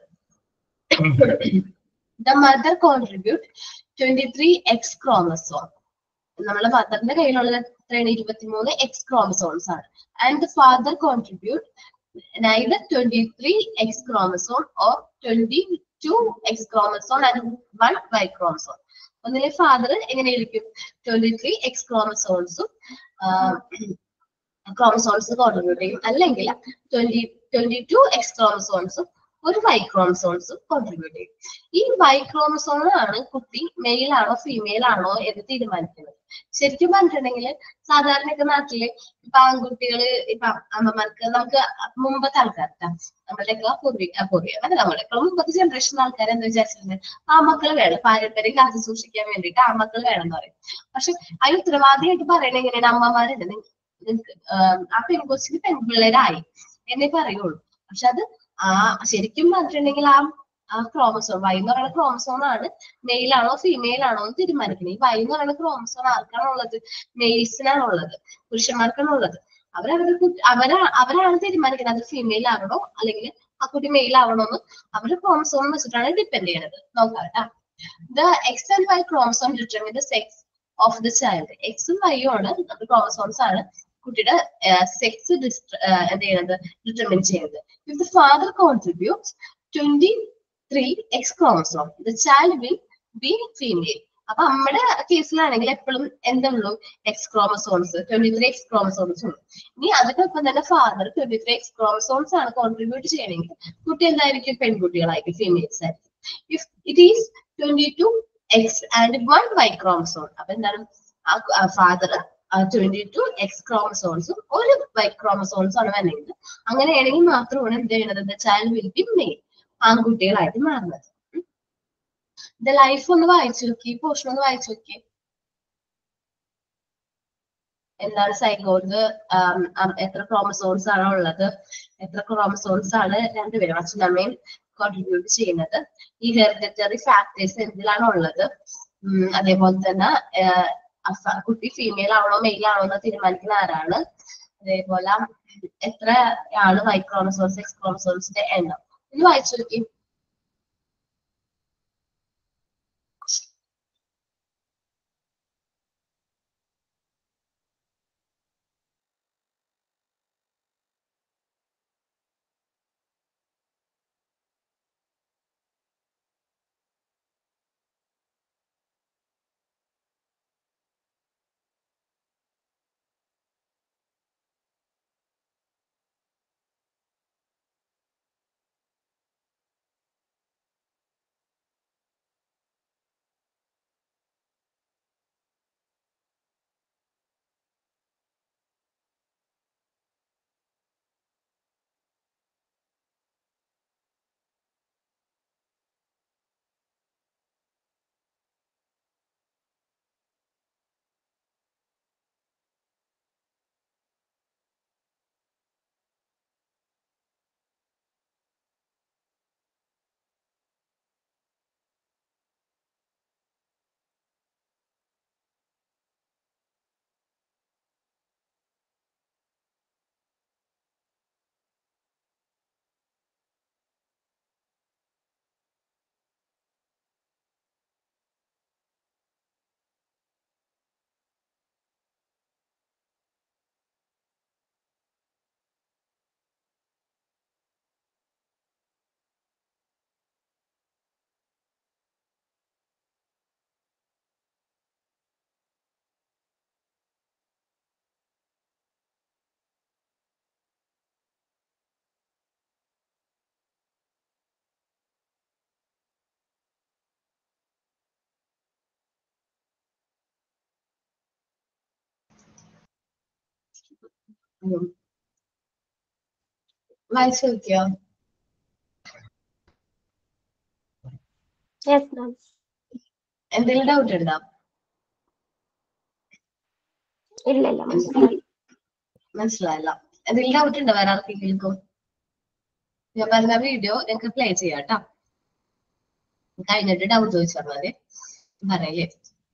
the mother contribute twenty three X chromosome നമ്മളെ മദറിന്റെ കയ്യിലുള്ളത് എത്രയാണ് ഇരുപത്തിമൂന്ന് എക്സ് ക്രോമസോൺസ് ആണ് and the father contribute neither 23 X chromosome or 22 X chromosome and one Y chromosome. ഒന്നിലെ ഫാദർ എങ്ങനെയായിരിക്കും ട്വന്റി ത്രീ എക്സ് ക്രോമസോൺസും ക്രോമസോൺസ് കോൺട്രിബ്യൂട്ട് ചെയ്യും അല്ലെങ്കിൽ ട്വന്റി ട്വന്റി ടു എക്സ് ക്രോമസോൺസും ഒരു വൈ ക്രോമസോൺസും കോൺട്രിബ്യൂട്ട് ചെയ്യും ഈ വൈ ക്രോമസോണാണ് കുട്ടി മെയിൽ ആണോ ഫീമെയിൽ ആണോ എന്ന് തീരുമാനിക്കുന്നത് ശരിക്കും പറഞ്ഞിട്ടുണ്ടെങ്കിൽ സാധാരണയൊക്കെ നാട്ടില് ഇപ്പൊ ആൺകുട്ടികള് ഇപ്പൊ അമ്മമാർക്ക് നമുക്ക് മുമ്പത്തെ ആൾക്കാർക്ക് നമ്മുടെയൊക്കെ പൂർവിക പൂർവിക അല്ല നമ്മുടെയൊക്കെ മുമ്പത്തെ ജനറേഷൻ ആൾക്കാർ എന്താ വിചാരിച്ചിട്ടുണ്ട് ആ മക്കൾ വേണം പാരമ്പര്യം കാത്തു സൂക്ഷിക്കാൻ വേണ്ടിയിട്ട് ആ മക്കൾ വേണം എന്ന് പറയും പക്ഷെ അതിന് ഉത്തരവാദിയായിട്ട് പറയണ എങ്ങനെയാണ് അമ്മമാരുണ്ട് നിങ്ങൾക്ക് ആ പെൺകൊച്ചിന് പെൺപിള്ളേരായി എന്നേ പറയുള്ളൂ പക്ഷെ അത് ആ ശരിക്കും പറഞ്ഞിട്ടുണ്ടെങ്കിൽ ആ ആ ക്രോമസോൺ വൈ എന്ന് പറയുന്ന ക്രോമസോൺ ആണ് മെയിൽ ആണോ ഫീമെയിൽ ആണോ എന്ന് തീരുമാനിക്കുന്നത് ഈ വൈ എന്ന് പറയുന്ന ക്രോമസോൺ ആർക്കാണ് ഉള്ളത് മെയിൽസിനാണ് ഉള്ളത് പുരുഷന്മാർക്കാണ് ഉള്ളത് അവരവരുടെ കുട്ടി- അവരാ അവരാണ് തീരുമാനിക്കുന്നത് അത് ഫീമെയിൽ ആവണോ അല്ലെങ്കിൽ ആ കുട്ടി മെയിൽ ആവണോ എന്ന് അവരുടെ ക്രോമസോൺ വെച്ചിട്ടാണ് ഡിപ്പെൻഡ് ചെയ്യുന്നത് നോക്കാം കേട്ടാ the X and Y chromosome determine the sex of the child എക്സും വൈയും ആണ് ക്രോമസോൺസ് ആണ് കുട്ടിയുടെ സെക്സ് എന്ത് ചെയ്യുന്നത് ഡിറ്റർമിൻ ചെയ്യുന്നത് if the father contribute twenty three X chromosome the child will be female അപ്പൊ നമ്മുടെ കേസിലാണെങ്കിൽ എപ്പോഴും എന്തുള്ളൂ X chromosomes twenty three X chromosomes ഉള്ളൂ ഇനി അതിനൊപ്പം തന്നെ father twenty three X chromosomes ആണ് കോൺട്രിബ്യൂട്ട് ചെയ്യണമെങ്കിൽ കുട്ടി എന്തായിരിക്കും പെൺകുട്ടികളായിരിക്കും ഫീമെയിൽസ് ആയിരിക്കും if it is twenty two X and one Y chromosome അപ്പൊ എന്താണ് ആ ഫാദർ ട്വന്റി ടു എക്സ് ക്രോമസോൺസും ഒരു വൈ ക്രോമസോൺസും ആണ് വരണമെങ്കിൽ അങ്ങനെയാണെങ്കിൽ മാത്രമാണ് എന്ത് ചെയ്യുന്നത് ചൈൽഡ് വിൽ ബി മെയിൽ ആൺകുട്ടികളായിട്ട് മാറുന്നത് ദ ലൈഫ് ഒന്ന് വായിച്ചു നോക്കി പോർഷൻ ഒന്ന് വായിച്ചു നോക്കി എന്താണ് സൈഗോഡ് എത്ര ക്രോമസോൺസ് ആണ് ഉള്ളത് എത്ര ക്രോമസോൺസ് ആണ് രണ്ടുപേരും അച്ഛനും അമ്മയും കോൺട്രിബ്യൂട്ട് ചെയ്യുന്നത് ഈ ഹെറിഡിറ്ററി ഫാക്ടേഴ്സ് എന്തിലാണ് ഉള്ളത് ഉം, അതേപോലെ തന്നെ ആഹ്, അഫ- കുട്ടി ഫീമെയിൽ ആണോ മെയിൽ ആണോ എന്ന് തീരുമാനിക്കുന്ന ആരാണ് അതേപോലെ എത്ര ആണ് വൈ ക്രോമസോൺസ് എക്സ് ക്രോമസോൺസിന്റെ എണ്ണം ഇത് വായിച്ചു നോക്കി ഉം. വായിച്ചു നോക്കിയോ യെസ് മാം എന്തെങ്കിലും ഡൗട്ട് ഉണ്ടോ ഇല്ല ഇല്ല മനസ്സിലായി മനസ്സിലായല്ല എന്തെങ്കിലും ഡൗട്ട് ഉണ്ടോ വേറെ ആർക്കെങ്കിലും ഞാൻ പറഞ്ഞ വീഡിയോ നിങ്ങൾക്ക് പ്ലേ ചെയ്യാം കേട്ടോ കഴിഞ്ഞിട്ട് ഡൗട്ട് ചോദിച്ചാൽ മതി പറയല്ലേ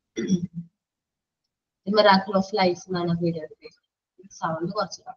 മിറാക്കിൾ ഓഫ് ലൈഫ് എന്നാണ് വീഡിയോ സൗണ്ട് കുറച്ചിടാം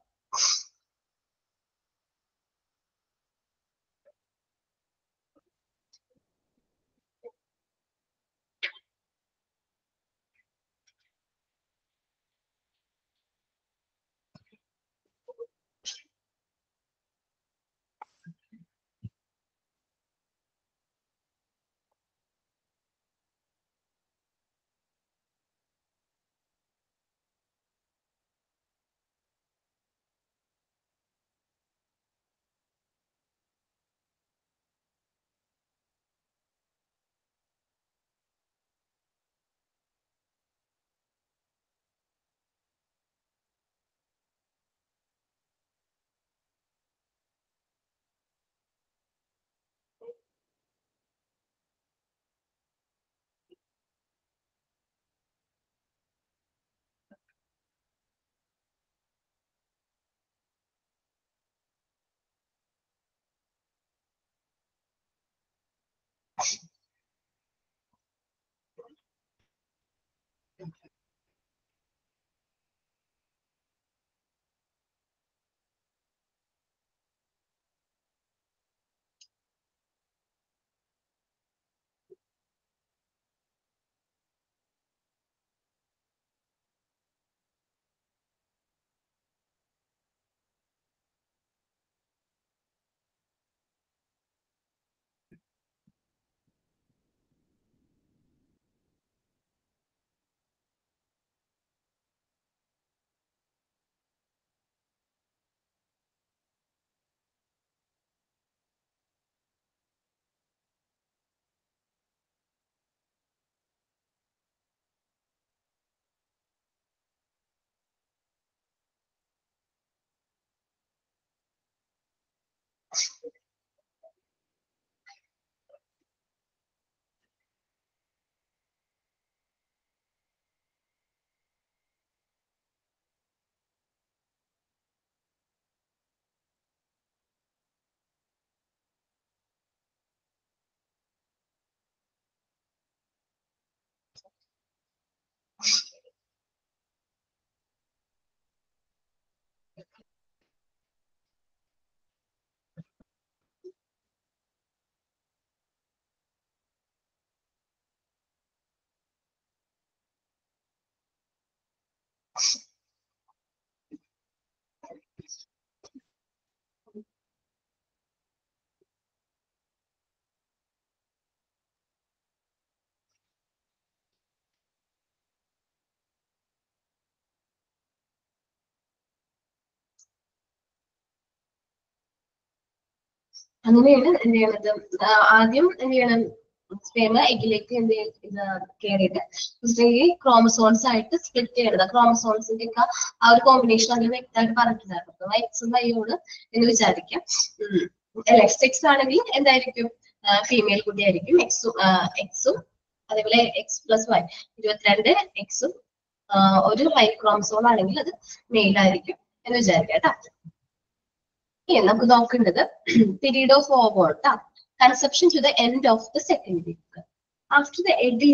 അങ്ങനെയാണ് എന്ത് ചെയ്യണത് ആ, ആദ്യം എന്ത് ചെയ്യണം സ്പേമ എഗ്ഗിലേക്ക് എന്ത് കയറിയിട്ട് ഈ ക്രോമസോൺസ് ആയിട്ട് സ്പ്ലിറ്റ് ചെയ്യണത് ക്രോമസോൺസിന്റെ ഒക്കെ ആ ഒരു കോമ്പിനേഷൻ അതിൽ വ്യക്തമായിട്ട് പറഞ്ഞിട്ടുണ്ടായിരുന്നു എക്സും വൈയോട് എന്ന് വിചാരിക്കാം എക്സ് എക്സ് ആണെങ്കിൽ എന്തായിരിക്കും ഫീമെയിൽ കുട്ടിയായിരിക്കും എക്സും എക്സും അതേപോലെ എക്സ് പ്ലസ് വൈ ഇരുപത്തിരണ്ട് എക്സും ഒരു വൈ ക്രോമസോൺ ആണെങ്കിൽ അത് മെയിൽ ആയിരിക്കും എന്ന് വിചാരിക്കാം കേട്ടോ ഇനി നമുക്ക് നോക്കേണ്ടത് പീരീഡ് ഓഫ് ഓവർ ട്ടാ conception to the end of the second week after the egg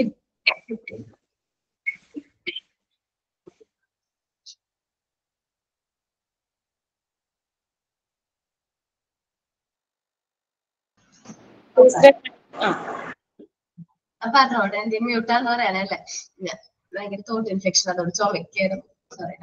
ആ അപ്പൊ അതുകൊണ്ട് എന്റെ മ്യൂട്ടാന്ന് പറയാനല്ലേ ഞാൻ ഭയങ്കര തോട്ട് ഇൻഫെക്ഷൻ അതുകൊണ്ട് ചുമക്കായിരുന്നു sorry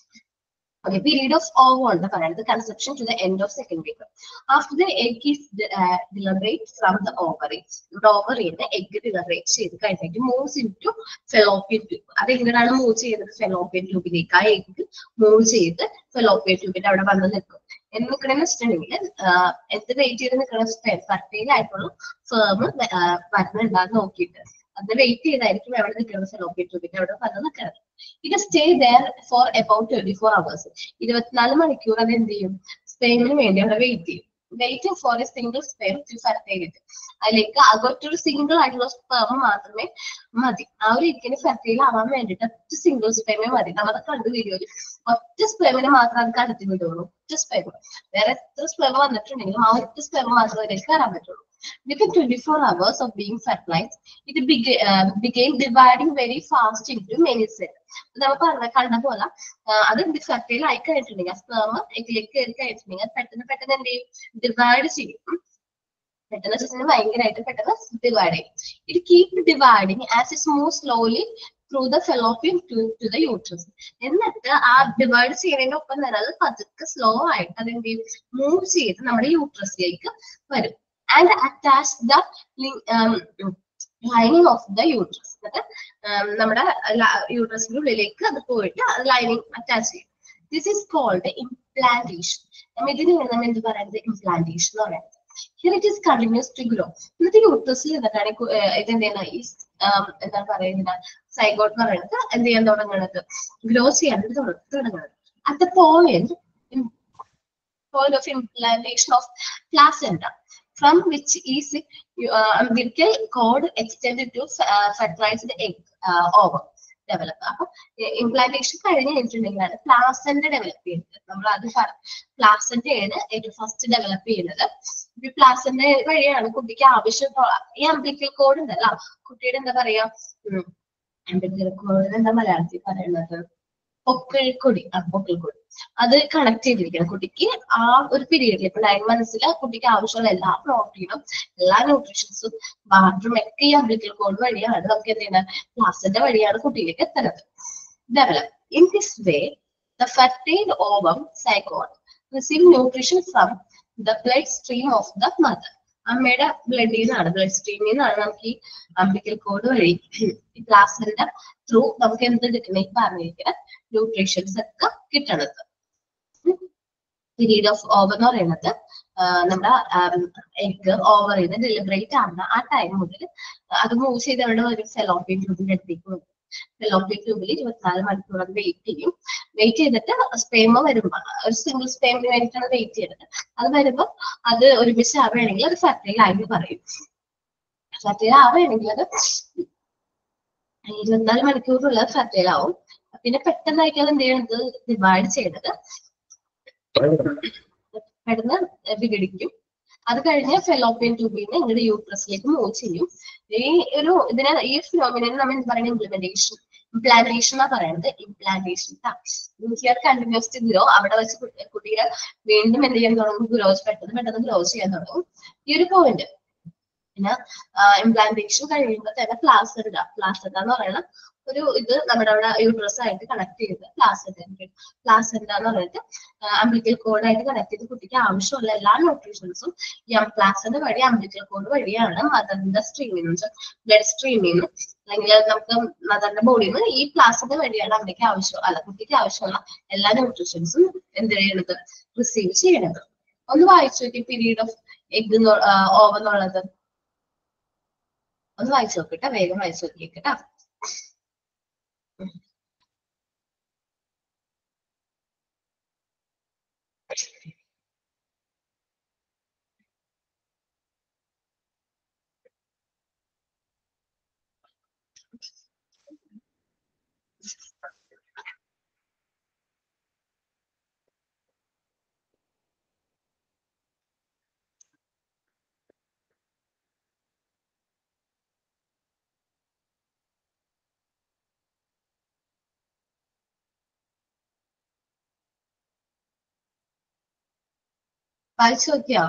Okay, period of OVO ഉണ്ട് പറയുന്നത് conception to the end of second week. After the egg is de- uh, deliberate from the ovary, നമ്മുടെ ovary ന്ന് egg deliberate ചെയ്ത് കഴിഞ്ഞിട്ട് moves into fallopian tube. അത് എങ്ങനെയാണ് മൂവ് ചെയ്യുന്നത് fallopian ട്യൂബിലേക്ക് ആ egg മൂവ് ചെയ്ത് fallopian ട്യൂബിന്റെ അവിടെ വന്ന് നിൽക്കും എന്ന് നിൽക്കണമെന്ന് വെച്ചിട്ടുണ്ടെങ്കിൽ എന്ത് വെയിറ്റ് ചെയ്ത് നിൽക്കണം ഫെർട്ടൈൽ ആയിട്ടുള്ള ഫേം വരുന്നുണ്ടാന്ന് നോക്കിയിട്ട് അത് വെയിറ്റ് ചെയ്തായിരിക്കും എവിടെ നിൽക്കുന്നത് ഫെലോപ്പിയൻ ട്യൂബിന്റെ അവിടെ വന്ന് നിൽക്കുന്നത് ഇത് stay there for about twenty four hours ഇരുപത്തിനാല് മണിക്കൂർ അത് എന്ത് ചെയ്യും സ്പെയിമിന് വേണ്ടി അവിടെ വെയിറ്റ് ചെയ്യും waiting for a single sperm to fertility അതിലേക്ക് അതൊറ്റൊരു സിംഗിൾ ആയിട്ടുള്ള സ്പെർമ മാത്രമേ മതി ആ ഒരു ഇരിക്കുന്ന ഫെർട്ടൈൽ ആവാൻ വേണ്ടിയിട്ട് ഒറ്റ സിംഗിൾ സ്പെർമേ മതി നമ്മളത് കണ്ടു വീഡിയോയിൽ ഒറ്റ സ്പെർമിനെ മാത്രം അത് കടത്തി വിടുള്ളൂ ഒറ്റ സ്പെർമ വേറെ എത്ര സ്പെർമ വന്നിട്ടുണ്ടെങ്കിലും ആ ഒറ്റ സ്പെർമ മാത്രമേ അതിലേക്ക് കയറാൻ പറ്റുള്ളൂ Within 24 hours of being fertilized, it bega- uh, began dividing very fast into many cells. നമ്മൾ പറഞ്ഞ കണ്ട പോലെ ആ, അത് ഫെർട്ടൈൽ ആയി കഴിഞ്ഞിട്ടുണ്ടെങ്കിൽ ആ സ്പേമ എഗ്ഗിലേക്ക് കയറി കഴിഞ്ഞിട്ടുണ്ടെങ്കിൽ അത് പെട്ടെന്ന് പെട്ടെന്ന് എന്ത് ചെയ്യും ഡിവൈഡ് ചെയ്യും ഉം. പെട്ടെന്ന് വെച്ചിട്ടുണ്ടെങ്കിൽ ഭയങ്കരമായിട്ട് പെട്ടെന്ന് ഡിവൈഡ് ചെയ്യും ഇത് keep dividing as it move slowly through the fallopian to to the uterus എന്നിട്ട് ആ ഡിവൈഡ് ചെയ്യുന്നതിന്റെ ഒപ്പം തന്നെ അത് പതുക്കെ സ്ലോ ആയിട്ട് അത് എന്ത് ചെയ്യും മൂവ് ചെയ്ത് നമ്മുടെ യൂട്രസിലേക്ക് വരും and attach the li- um, lining of the uterus എന്നിട്ട് um, നമ്മുടെ യൂട്രസിന്റെ ഉള്ളിലേക്ക് അത് പോയിട്ട് ലൈനിങ് അറ്റാച്ച് ചെയ്യും ദിസ് ഈസ് കോൾഡ് ഇംപ്ലാന്റേഷൻ നമ്മൾ ഇതിന് നമ്മൾ എന്ത് പറയുന്നത് ഇംപ്ലാന്റേഷൻ എന്ന് പറയുന്നത് here it is continues to grow എന്നിട്ട് യൂട്രസിൽ നിന്നിട്ടാണ് ഈ കു- ഏർ ഇത് എന്ത് ചെയ്യുന്നത് ഈ um, എന്താണ് പറയുന്നത് സൈഗോട്ട് എന്ന് പറയുന്നത് എന്ത് ചെയ്യാൻ തുടങ്ങുന്നത് ഗ്രോ ചെയ്യാൻ തുട- തുടങ്ങുന്നത് at the point point of implantation of placenta from which is uh, umbilical cord extended to uh, fertilized egg uh, ovum develop അപ്പൊ ഇംപ്ലാന്റേഷൻ കഴിഞ്ഞ് കഴിഞ്ഞിട്ടുണ്ടെങ്കിലാണ് പ്ലാസന്റ് ഡെവലപ്പ് ചെയ്യുന്നത് നമ്മൾ അത് പ്ലാസന്റയാണ് ഏറ്റവും ഫസ്റ്റ് ഡെവലപ്പ് ചെയ്യുന്നത് ഈ പ്ലാസന്റ് വഴിയാണ് കുട്ടിക്ക് ആവശ്യം ഈ അംബ്ലിക്കൽ കോഡ് ഉണ്ടല്ലോ കുട്ടിയുടെ എന്താ പറയാ അംബ്ലിക്കൽ കോഡ് എന്താ മലയാളത്തിൽ പറയുന്നത് പൊക്കിൾക്കൊടി ആ പൊക്കിൾക്കൊടി അത് കണക്ട് ചെയ്തിരിക്കണം കുട്ടിക്ക് ആ ഒരു പീരീഡിൽ ഇപ്പൊ നയൻ മന്ത്സിൽ കുട്ടിക്ക് ആവശ്യമുള്ള എല്ലാ പ്രോട്ടീനും എല്ലാ ന്യൂട്രീഷൻസും വാട്ടറും ഒക്കെ ഈ അംബ്ലിക്കൽ കോഡ് വഴിയാണ് നമുക്ക് എന്ത് ചെയ്യുന്നത് പ്ലാസിന്റെ വഴിയാണ് കുട്ടിയിലേക്ക് എത്തുന്നത് develop in this way the fertile ovum zygote receive nutrition from the blood stream of the mother അമ്മയുടെ ബ്ലഡിൽ നിന്നാണ് ബ്ലഡ് സ്ട്രീമിൽ നിന്നാണ് നമുക്ക് ഈ അംബ്ലിക്കൽ കോഡ് വഴി ഈ പ്ലാസിന്റെ ത്രൂ നമുക്ക് എന്ത് കിട്ടണേ ഈ പറഞ്ഞിരിക്കുന്ന ന്യൂട്രീഷൻസ് ഒക്കെ കിട്ടണത് പീരീഡ് ഓഫ് ഓവർ എന്ന് പറയുന്നത് ആ, നമ്മുടെ എഗ് ഓവറിൽ നിന്ന് ഡെലിബറേറ്റ് ആവുന്ന ആ ടൈം മുതൽ അത് മൂവ് ചെയ്ത് അവിടെ ഒരു ഫെലോപ്പിയൻ ട്യൂബിന്റെ അടുത്തേക്ക് വരും ഫെലോപ്പിയൻ ട്യൂബിൽ ഇരുപത്തിനാല് മണിക്കൂർ അത് വെയിറ്റ് ചെയ്യും വെയിറ്റ് ചെയ്തിട്ട് സ്പേമ വരുമ്പോൾ ഒരു സിംഗിൾ സ്പേമിന് വേണ്ടിയിട്ടാണ് വെയിറ്റ് ചെയ്യുന്നത് അത് വരുമ്പോൾ അത് ഒരുമിച്ച് ആവുകയാണെങ്കിൽ അത് ഫെർട്ടൈൽ ആയി പറയും ഫെർട്ടൈൽ ആവുകയാണെങ്കിൽ അത് ഇരുപത്തിനാല് മണിക്കൂറുള്ളത് ഫെർട്ടൈൽ ആവും പിന്നെ പെട്ടെന്നായിട്ട് അത് എന്ത് ചെയ്യുന്നത് ഡിവൈഡ് ചെയ്യുന്നത് പെട്ടെന്ന് വിഘടിക്കും അത് കഴിഞ്ഞ് ഫെലോപ്പിയൻ ട്യൂബിൽ നിന്ന് ഇങ്ങോട്ട് യൂട്രസിലേക്ക് മൂവ് ചെയ്യും ഈ ഒരു ഇതിനെ ഈ ഫിനോമിനെ നമ്മൾ എന്ത് പറയുന്നത് ഇംപ്ലിമെന്റേഷൻ ഇംപ്ലാന്റേഷൻ എന്നാ പറയുന്നത് ഇംപ്ലാന്റേഷൻ ഹിയർ കണ്ടിന്യൂസ് ഗ്രോ അവിടെ വെച്ച് കുട്ടി- കുട്ടിയെ വീണ്ടും എന്ത് ചെയ്യാൻ തുടങ്ങും ഗ്രോ പെട്ടെന്ന് പെട്ടെന്ന് ഗ്രോ ചെയ്യാൻ തുടങ്ങും ഈ ഒരു പോയിന്റ് പിന്നെ ഇംപ്ലാന്റേഷൻ കഴിയുമ്പോൾ തന്നെ പ്ലാസന്റ പ്ലാസന്റ എന്ന് പറയുന്ന ഒരു ഇത് നമ്മുടെ അവിടെ യൂട്രസ് ആയിട്ട് കണക്ട് ചെയ്ത് പ്ലാസന്റ പ്ലാസന്റ എന്ന് പറഞ്ഞിട്ട് അംബ്ലിക്കൽ കോഡായിട്ട് കണക്ട് ചെയ്ത് കുട്ടിക്ക് ആവശ്യമുള്ള എല്ലാ ന്യൂട്രീഷൻസും ഈ പ്ലാസന്റ് വഴി അംബ്ലിക്കൽ കോഡ് വഴിയാണ് മദറിന്റെ സ്ട്രീമിൽ നിന്ന് ബ്ലഡ് സ്ട്രീമിൽ നിന്ന് അല്ലെങ്കിൽ നമുക്ക് മദറിന്റെ ബോഡിയിൽ നിന്ന് ഈ പ്ലാസന്റ് വഴിയാണ് അമ്മയ്ക്ക് ആവശ്യം അല്ല കുട്ടിക്ക് ആവശ്യമുള്ള എല്ലാ ന്യൂട്രീഷൻസും എന്ത് ചെയ്യണത് റിസീവ് ചെയ്യണത് ഒന്ന് വായിച്ചു നോക്കി പീരീഡ് ഓഫ് എഗ് ഓവെന്നുള്ളത് ഒന്ന് വായിച്ചു നോക്കട്ടെ വേഗം വായിച്ചു നോക്കിയേക്കട്ടാ വായിച്ചു നോക്കിയോ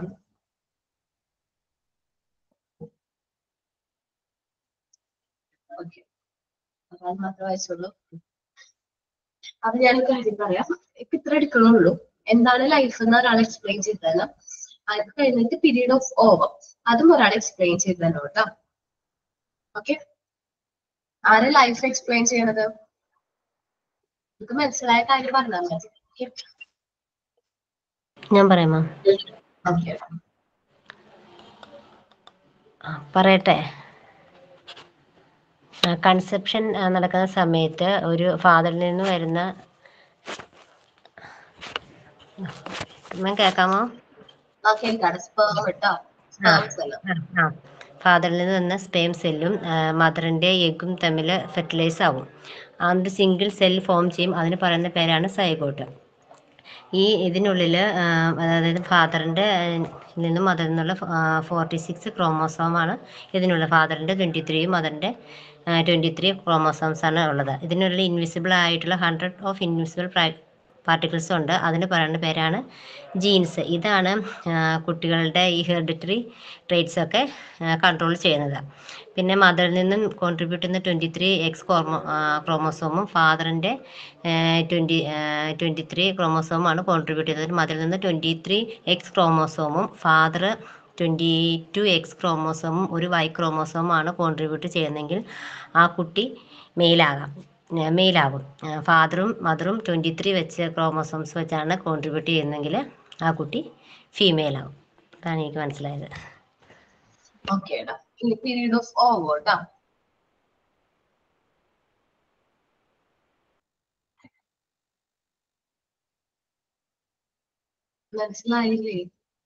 ഓക്കെ അതാണ് മാത്രമേ വായിച്ചുള്ളൂ അത് ഞാൻ ഒരു കാര്യം പറയാം ഇപ്പൊ ഇത്ര എടുക്കണുള്ളൂ എന്താണ് ലൈഫ് എന്ന് ഒരാൾ എക്സ്പ്ലെയിൻ ചെയ്തതല്ല അത് കഴിഞ്ഞിട്ട് പീരീഡ് ഓഫ് ഓവർ അതും ഒരാൾ എക്സ്പ്ലെയിൻ ചെയ്തല്ലോ കേട്ടോ ഓക്കെ ആരെ ലൈഫ് എക്സ്പ്ലെയിൻ ചെയ്യണത് നമുക്ക് മനസ്സിലായ കാര്യം പറഞ്ഞാൽ മതി Okay? ഞാൻ പറയാമോ Okay. ആ, പറയട്ടെ കൺസെപ്ഷൻ നടക്കുന്ന സമയത്ത് ഒരു ഫാദറിൽ നിന്ന് വരുന്ന മാം കേൾക്കാമോ ഓക്കെ സ്പേം കേട്ടോ സ്പേം സെല്ല് ആ ഫാദറിൽ നിന്ന് വന്ന സ്പേം സെല്ലും മദറിൻ്റെ എഗ്ഗും തമ്മിൽ ഫെർട്ടിലൈസ് ആവും അതിൻ്റെ സിംഗിൾ സെൽ ഫോം ചെയ്യും അതിന് പറയുന്ന പേരാണ് സൈഗോട്ട് ഈ ഇതിനുള്ളിൽ അതായത് ഫാദറിൻ്റെ നിന്നും മദറിൽ നിന്നുള്ള ഫോർട്ടി സിക്സ് ക്രോമോസോമാണ് ഇതിനുള്ള ഫാദറിൻ്റെ ട്വൻറ്റി ത്രീയും മദറിൻ്റെ ട്വൻറ്റി ത്രീ ക്രോമോസോംസ് ആണ് ഉള്ളത് ഇതിനുള്ളിൽ ഇൻവിസിബിൾ ആയിട്ടുള്ള ഹൺഡ്രഡ് ഓഫ് ഇൻവിസിബിൾ പാർട്ടിക്കിൾസ് ഉണ്ട് അതിന് പറയുന്ന പേരാണ് ജീൻസ് ഇതാണ് ആ, കുട്ടികളുടെ ഈ ഹെറിഡിറ്ററി ട്രേറ്റ്സ് ഒക്കെ കൺട്രോൾ ചെയ്യുന്നത് പിന്നെ മദറിൽ നിന്നും കോൺട്രിബ്യൂട്ട് ചെയ്യുന്ന ട്വൻറ്റി ത്രീ എക്സ് ക്രോമോ ക്രോമോസോമും ഫാദറിൻ്റെ ട്വൻറ്റി ട്വൻറ്റി ത്രീ ക്രോമോസോമാണ് കോൺട്രിബ്യൂട്ട് ചെയ്തത് മദറിൽ നിന്ന് ട്വൻറ്റി ത്രീ എക്സ് ക്രോമോസോമും ഫാദർ ട്വൻറ്റി ടു എക്സ് ക്രോമോസോമും ഒരു വൈ ക്രോമോസോമാണ് കോൺട്രിബ്യൂട്ട് ചെയ്യുന്നതെങ്കിൽ ആ കുട്ടി മെയിലാകാം മെയിലാകും ഫാദറും മദറും ട്വൻറ്റി ത്രീ വെച്ച് ക്രോമോസോംസ് വെച്ചാണ് കോൺട്രിബ്യൂട്ട് ചെയ്യുന്നതെങ്കിൽ ആ കുട്ടി ഫീമെയിൽ ആകും അതാണ് എനിക്ക് മനസ്സിലായത് ഓക്കെ ഇനി പീരീഡ് ഓഫ് ഓവർ കേട്ടോ മനസ്സിലായില്ലേ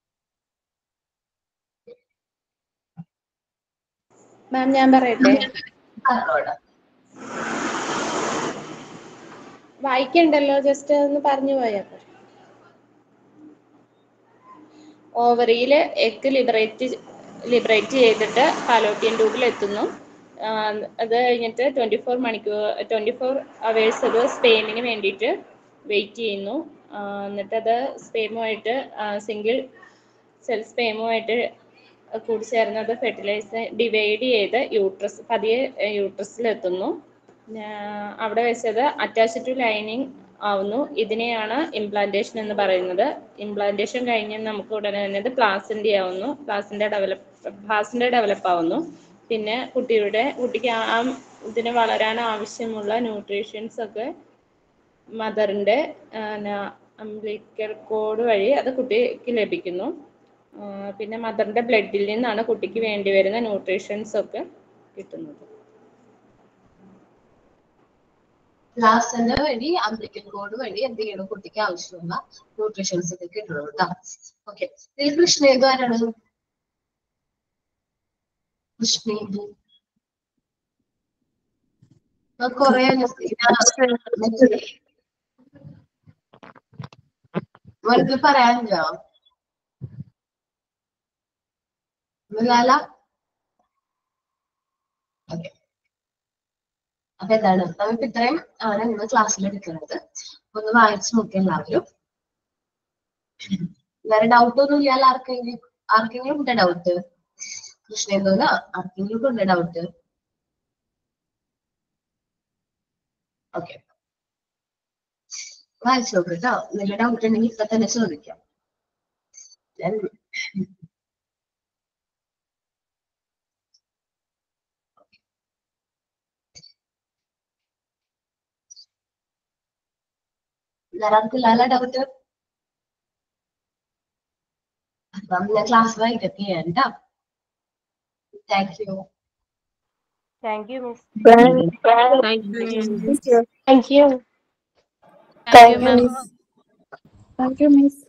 മാം ഞാൻ പറയട്ടെ പറഞ്ഞോടാ വായിക്കണ്ടല്ലോ ജസ്റ്റ് ഒന്ന് പറഞ്ഞു പോയാൽ പോരെ ഓവറിയിൽ എഗ് ലിബറേറ്റ് ലിബറേറ്റ് ചെയ്തിട്ട് ഫാലോപ്പിയൻ ട്യൂബിൽ എത്തുന്നു ആഹ് അത് കഴിഞ്ഞിട്ട് ട്വൻറ്റി ഫോർ മണിക്കൂർ ട്വൻറ്റി ഫോർ അവേഴ്സ് അത് സ്പേമിന് വേണ്ടിയിട്ട് വെയിറ്റ് ചെയ്യുന്നു ആഹ് എന്നിട്ടത് സ്പേമുമായിട്ട് സിംഗിൾ സെൽ സ്പേമുമായിട്ട് കൂടിച്ചേർന്ന് അത് ഫെർട്ടിലൈസ് ഡിവൈഡ് ചെയ്ത് യൂട്രസ് പതിയെ യൂട്രസിൽ എത്തുന്നു ആഹ് അവിടെ വെച്ചത് അറ്റാച്ച് ടു ലൈനിങ് ആവുന്നു ഇതിനെയാണ് ഇംപ്ലാന്റേഷൻ എന്ന് പറയുന്നത് ഇംപ്ലാന്റേഷൻ കഴിഞ്ഞ് നമുക്ക് ഉടനെ തന്നെ ഇത് പ്ലാസിൻ്റെ ആവുന്നു പ്ലാസിൻ്റെ ഡെവലപ്പ് പ്ലാസിൻ്റെ ഡെവലപ്പ് ആവുന്നു പിന്നെ കുട്ടിയുടെ കുട്ടിക്ക് ആ ആ ഇതിന് വളരാൻ ആവശ്യമുള്ള ന്യൂട്രീഷ്യൻസ് ഒക്കെ മദറിൻ്റെ അംബ്ലിക്കൽ കോഡ് വഴി അത് കുട്ടിക്ക് ലഭിക്കുന്നു ആ, പിന്നെ മദറിൻ്റെ ബ്ലഡിൽ നിന്നാണ് കുട്ടിക്ക് വേണ്ടി വരുന്ന ന്യൂട്രീഷ്യൻസ് ഒക്കെ കിട്ടുന്നത് പ്ലാസന്റെ വഴി അംബ്ലിക്കൽ കോഡ് വഴി എന്ത് ചെയ്യണം കുട്ടിക്ക് ആവശ്യമുള്ള ന്യൂട്രീഷൻസ് ഒക്കെ കിട്ടണം കേട്ടോ ഓക്കെ ഇതിൽ കൃഷ്ണേന്ദു ആരാണ് കൃഷ്ണേന്ദു ആ, കൊറേ വെറുതെ പറയാനില്ലോ ലാല ഓക്കെ അപ്പൊ എന്താണ് നമുക്ക് ഇത്രയും ആണ് ഇന്ന് ക്ലാസ്സിൽ എടുക്കുന്നത് ഒന്ന് വായിച്ചു നോക്കി എല്ലാവരും വേറെ ഡൗട്ട് ഒന്നും ഇല്ലാൽ ആർക്കെങ്കിലും ആർക്കെങ്കിലും ഉണ്ട് ഡൗട്ട് കൃഷ്ണേന്ദുന ആർക്കെങ്കിലും ഉണ്ട് ഡൗട്ട് ഓക്കെ വായിച്ചു നോക്ക് കേട്ടോ എന്തെങ്കിലും ഡൗട്ട് ഉണ്ടെങ്കിൽ ഇപ്പൊ തന്നെ ചോദിക്കാം ഞാൻ വേറെ ആർക്കില്ല ഡൗട്ട് അപ്പം ഞാൻ ക്ലാസ് വൈകിട്ട് ചെയ്യാം കേട്ടോ thank you thank you miss Thank you. Thank you. Thank you, ma'am. Thank you, miss.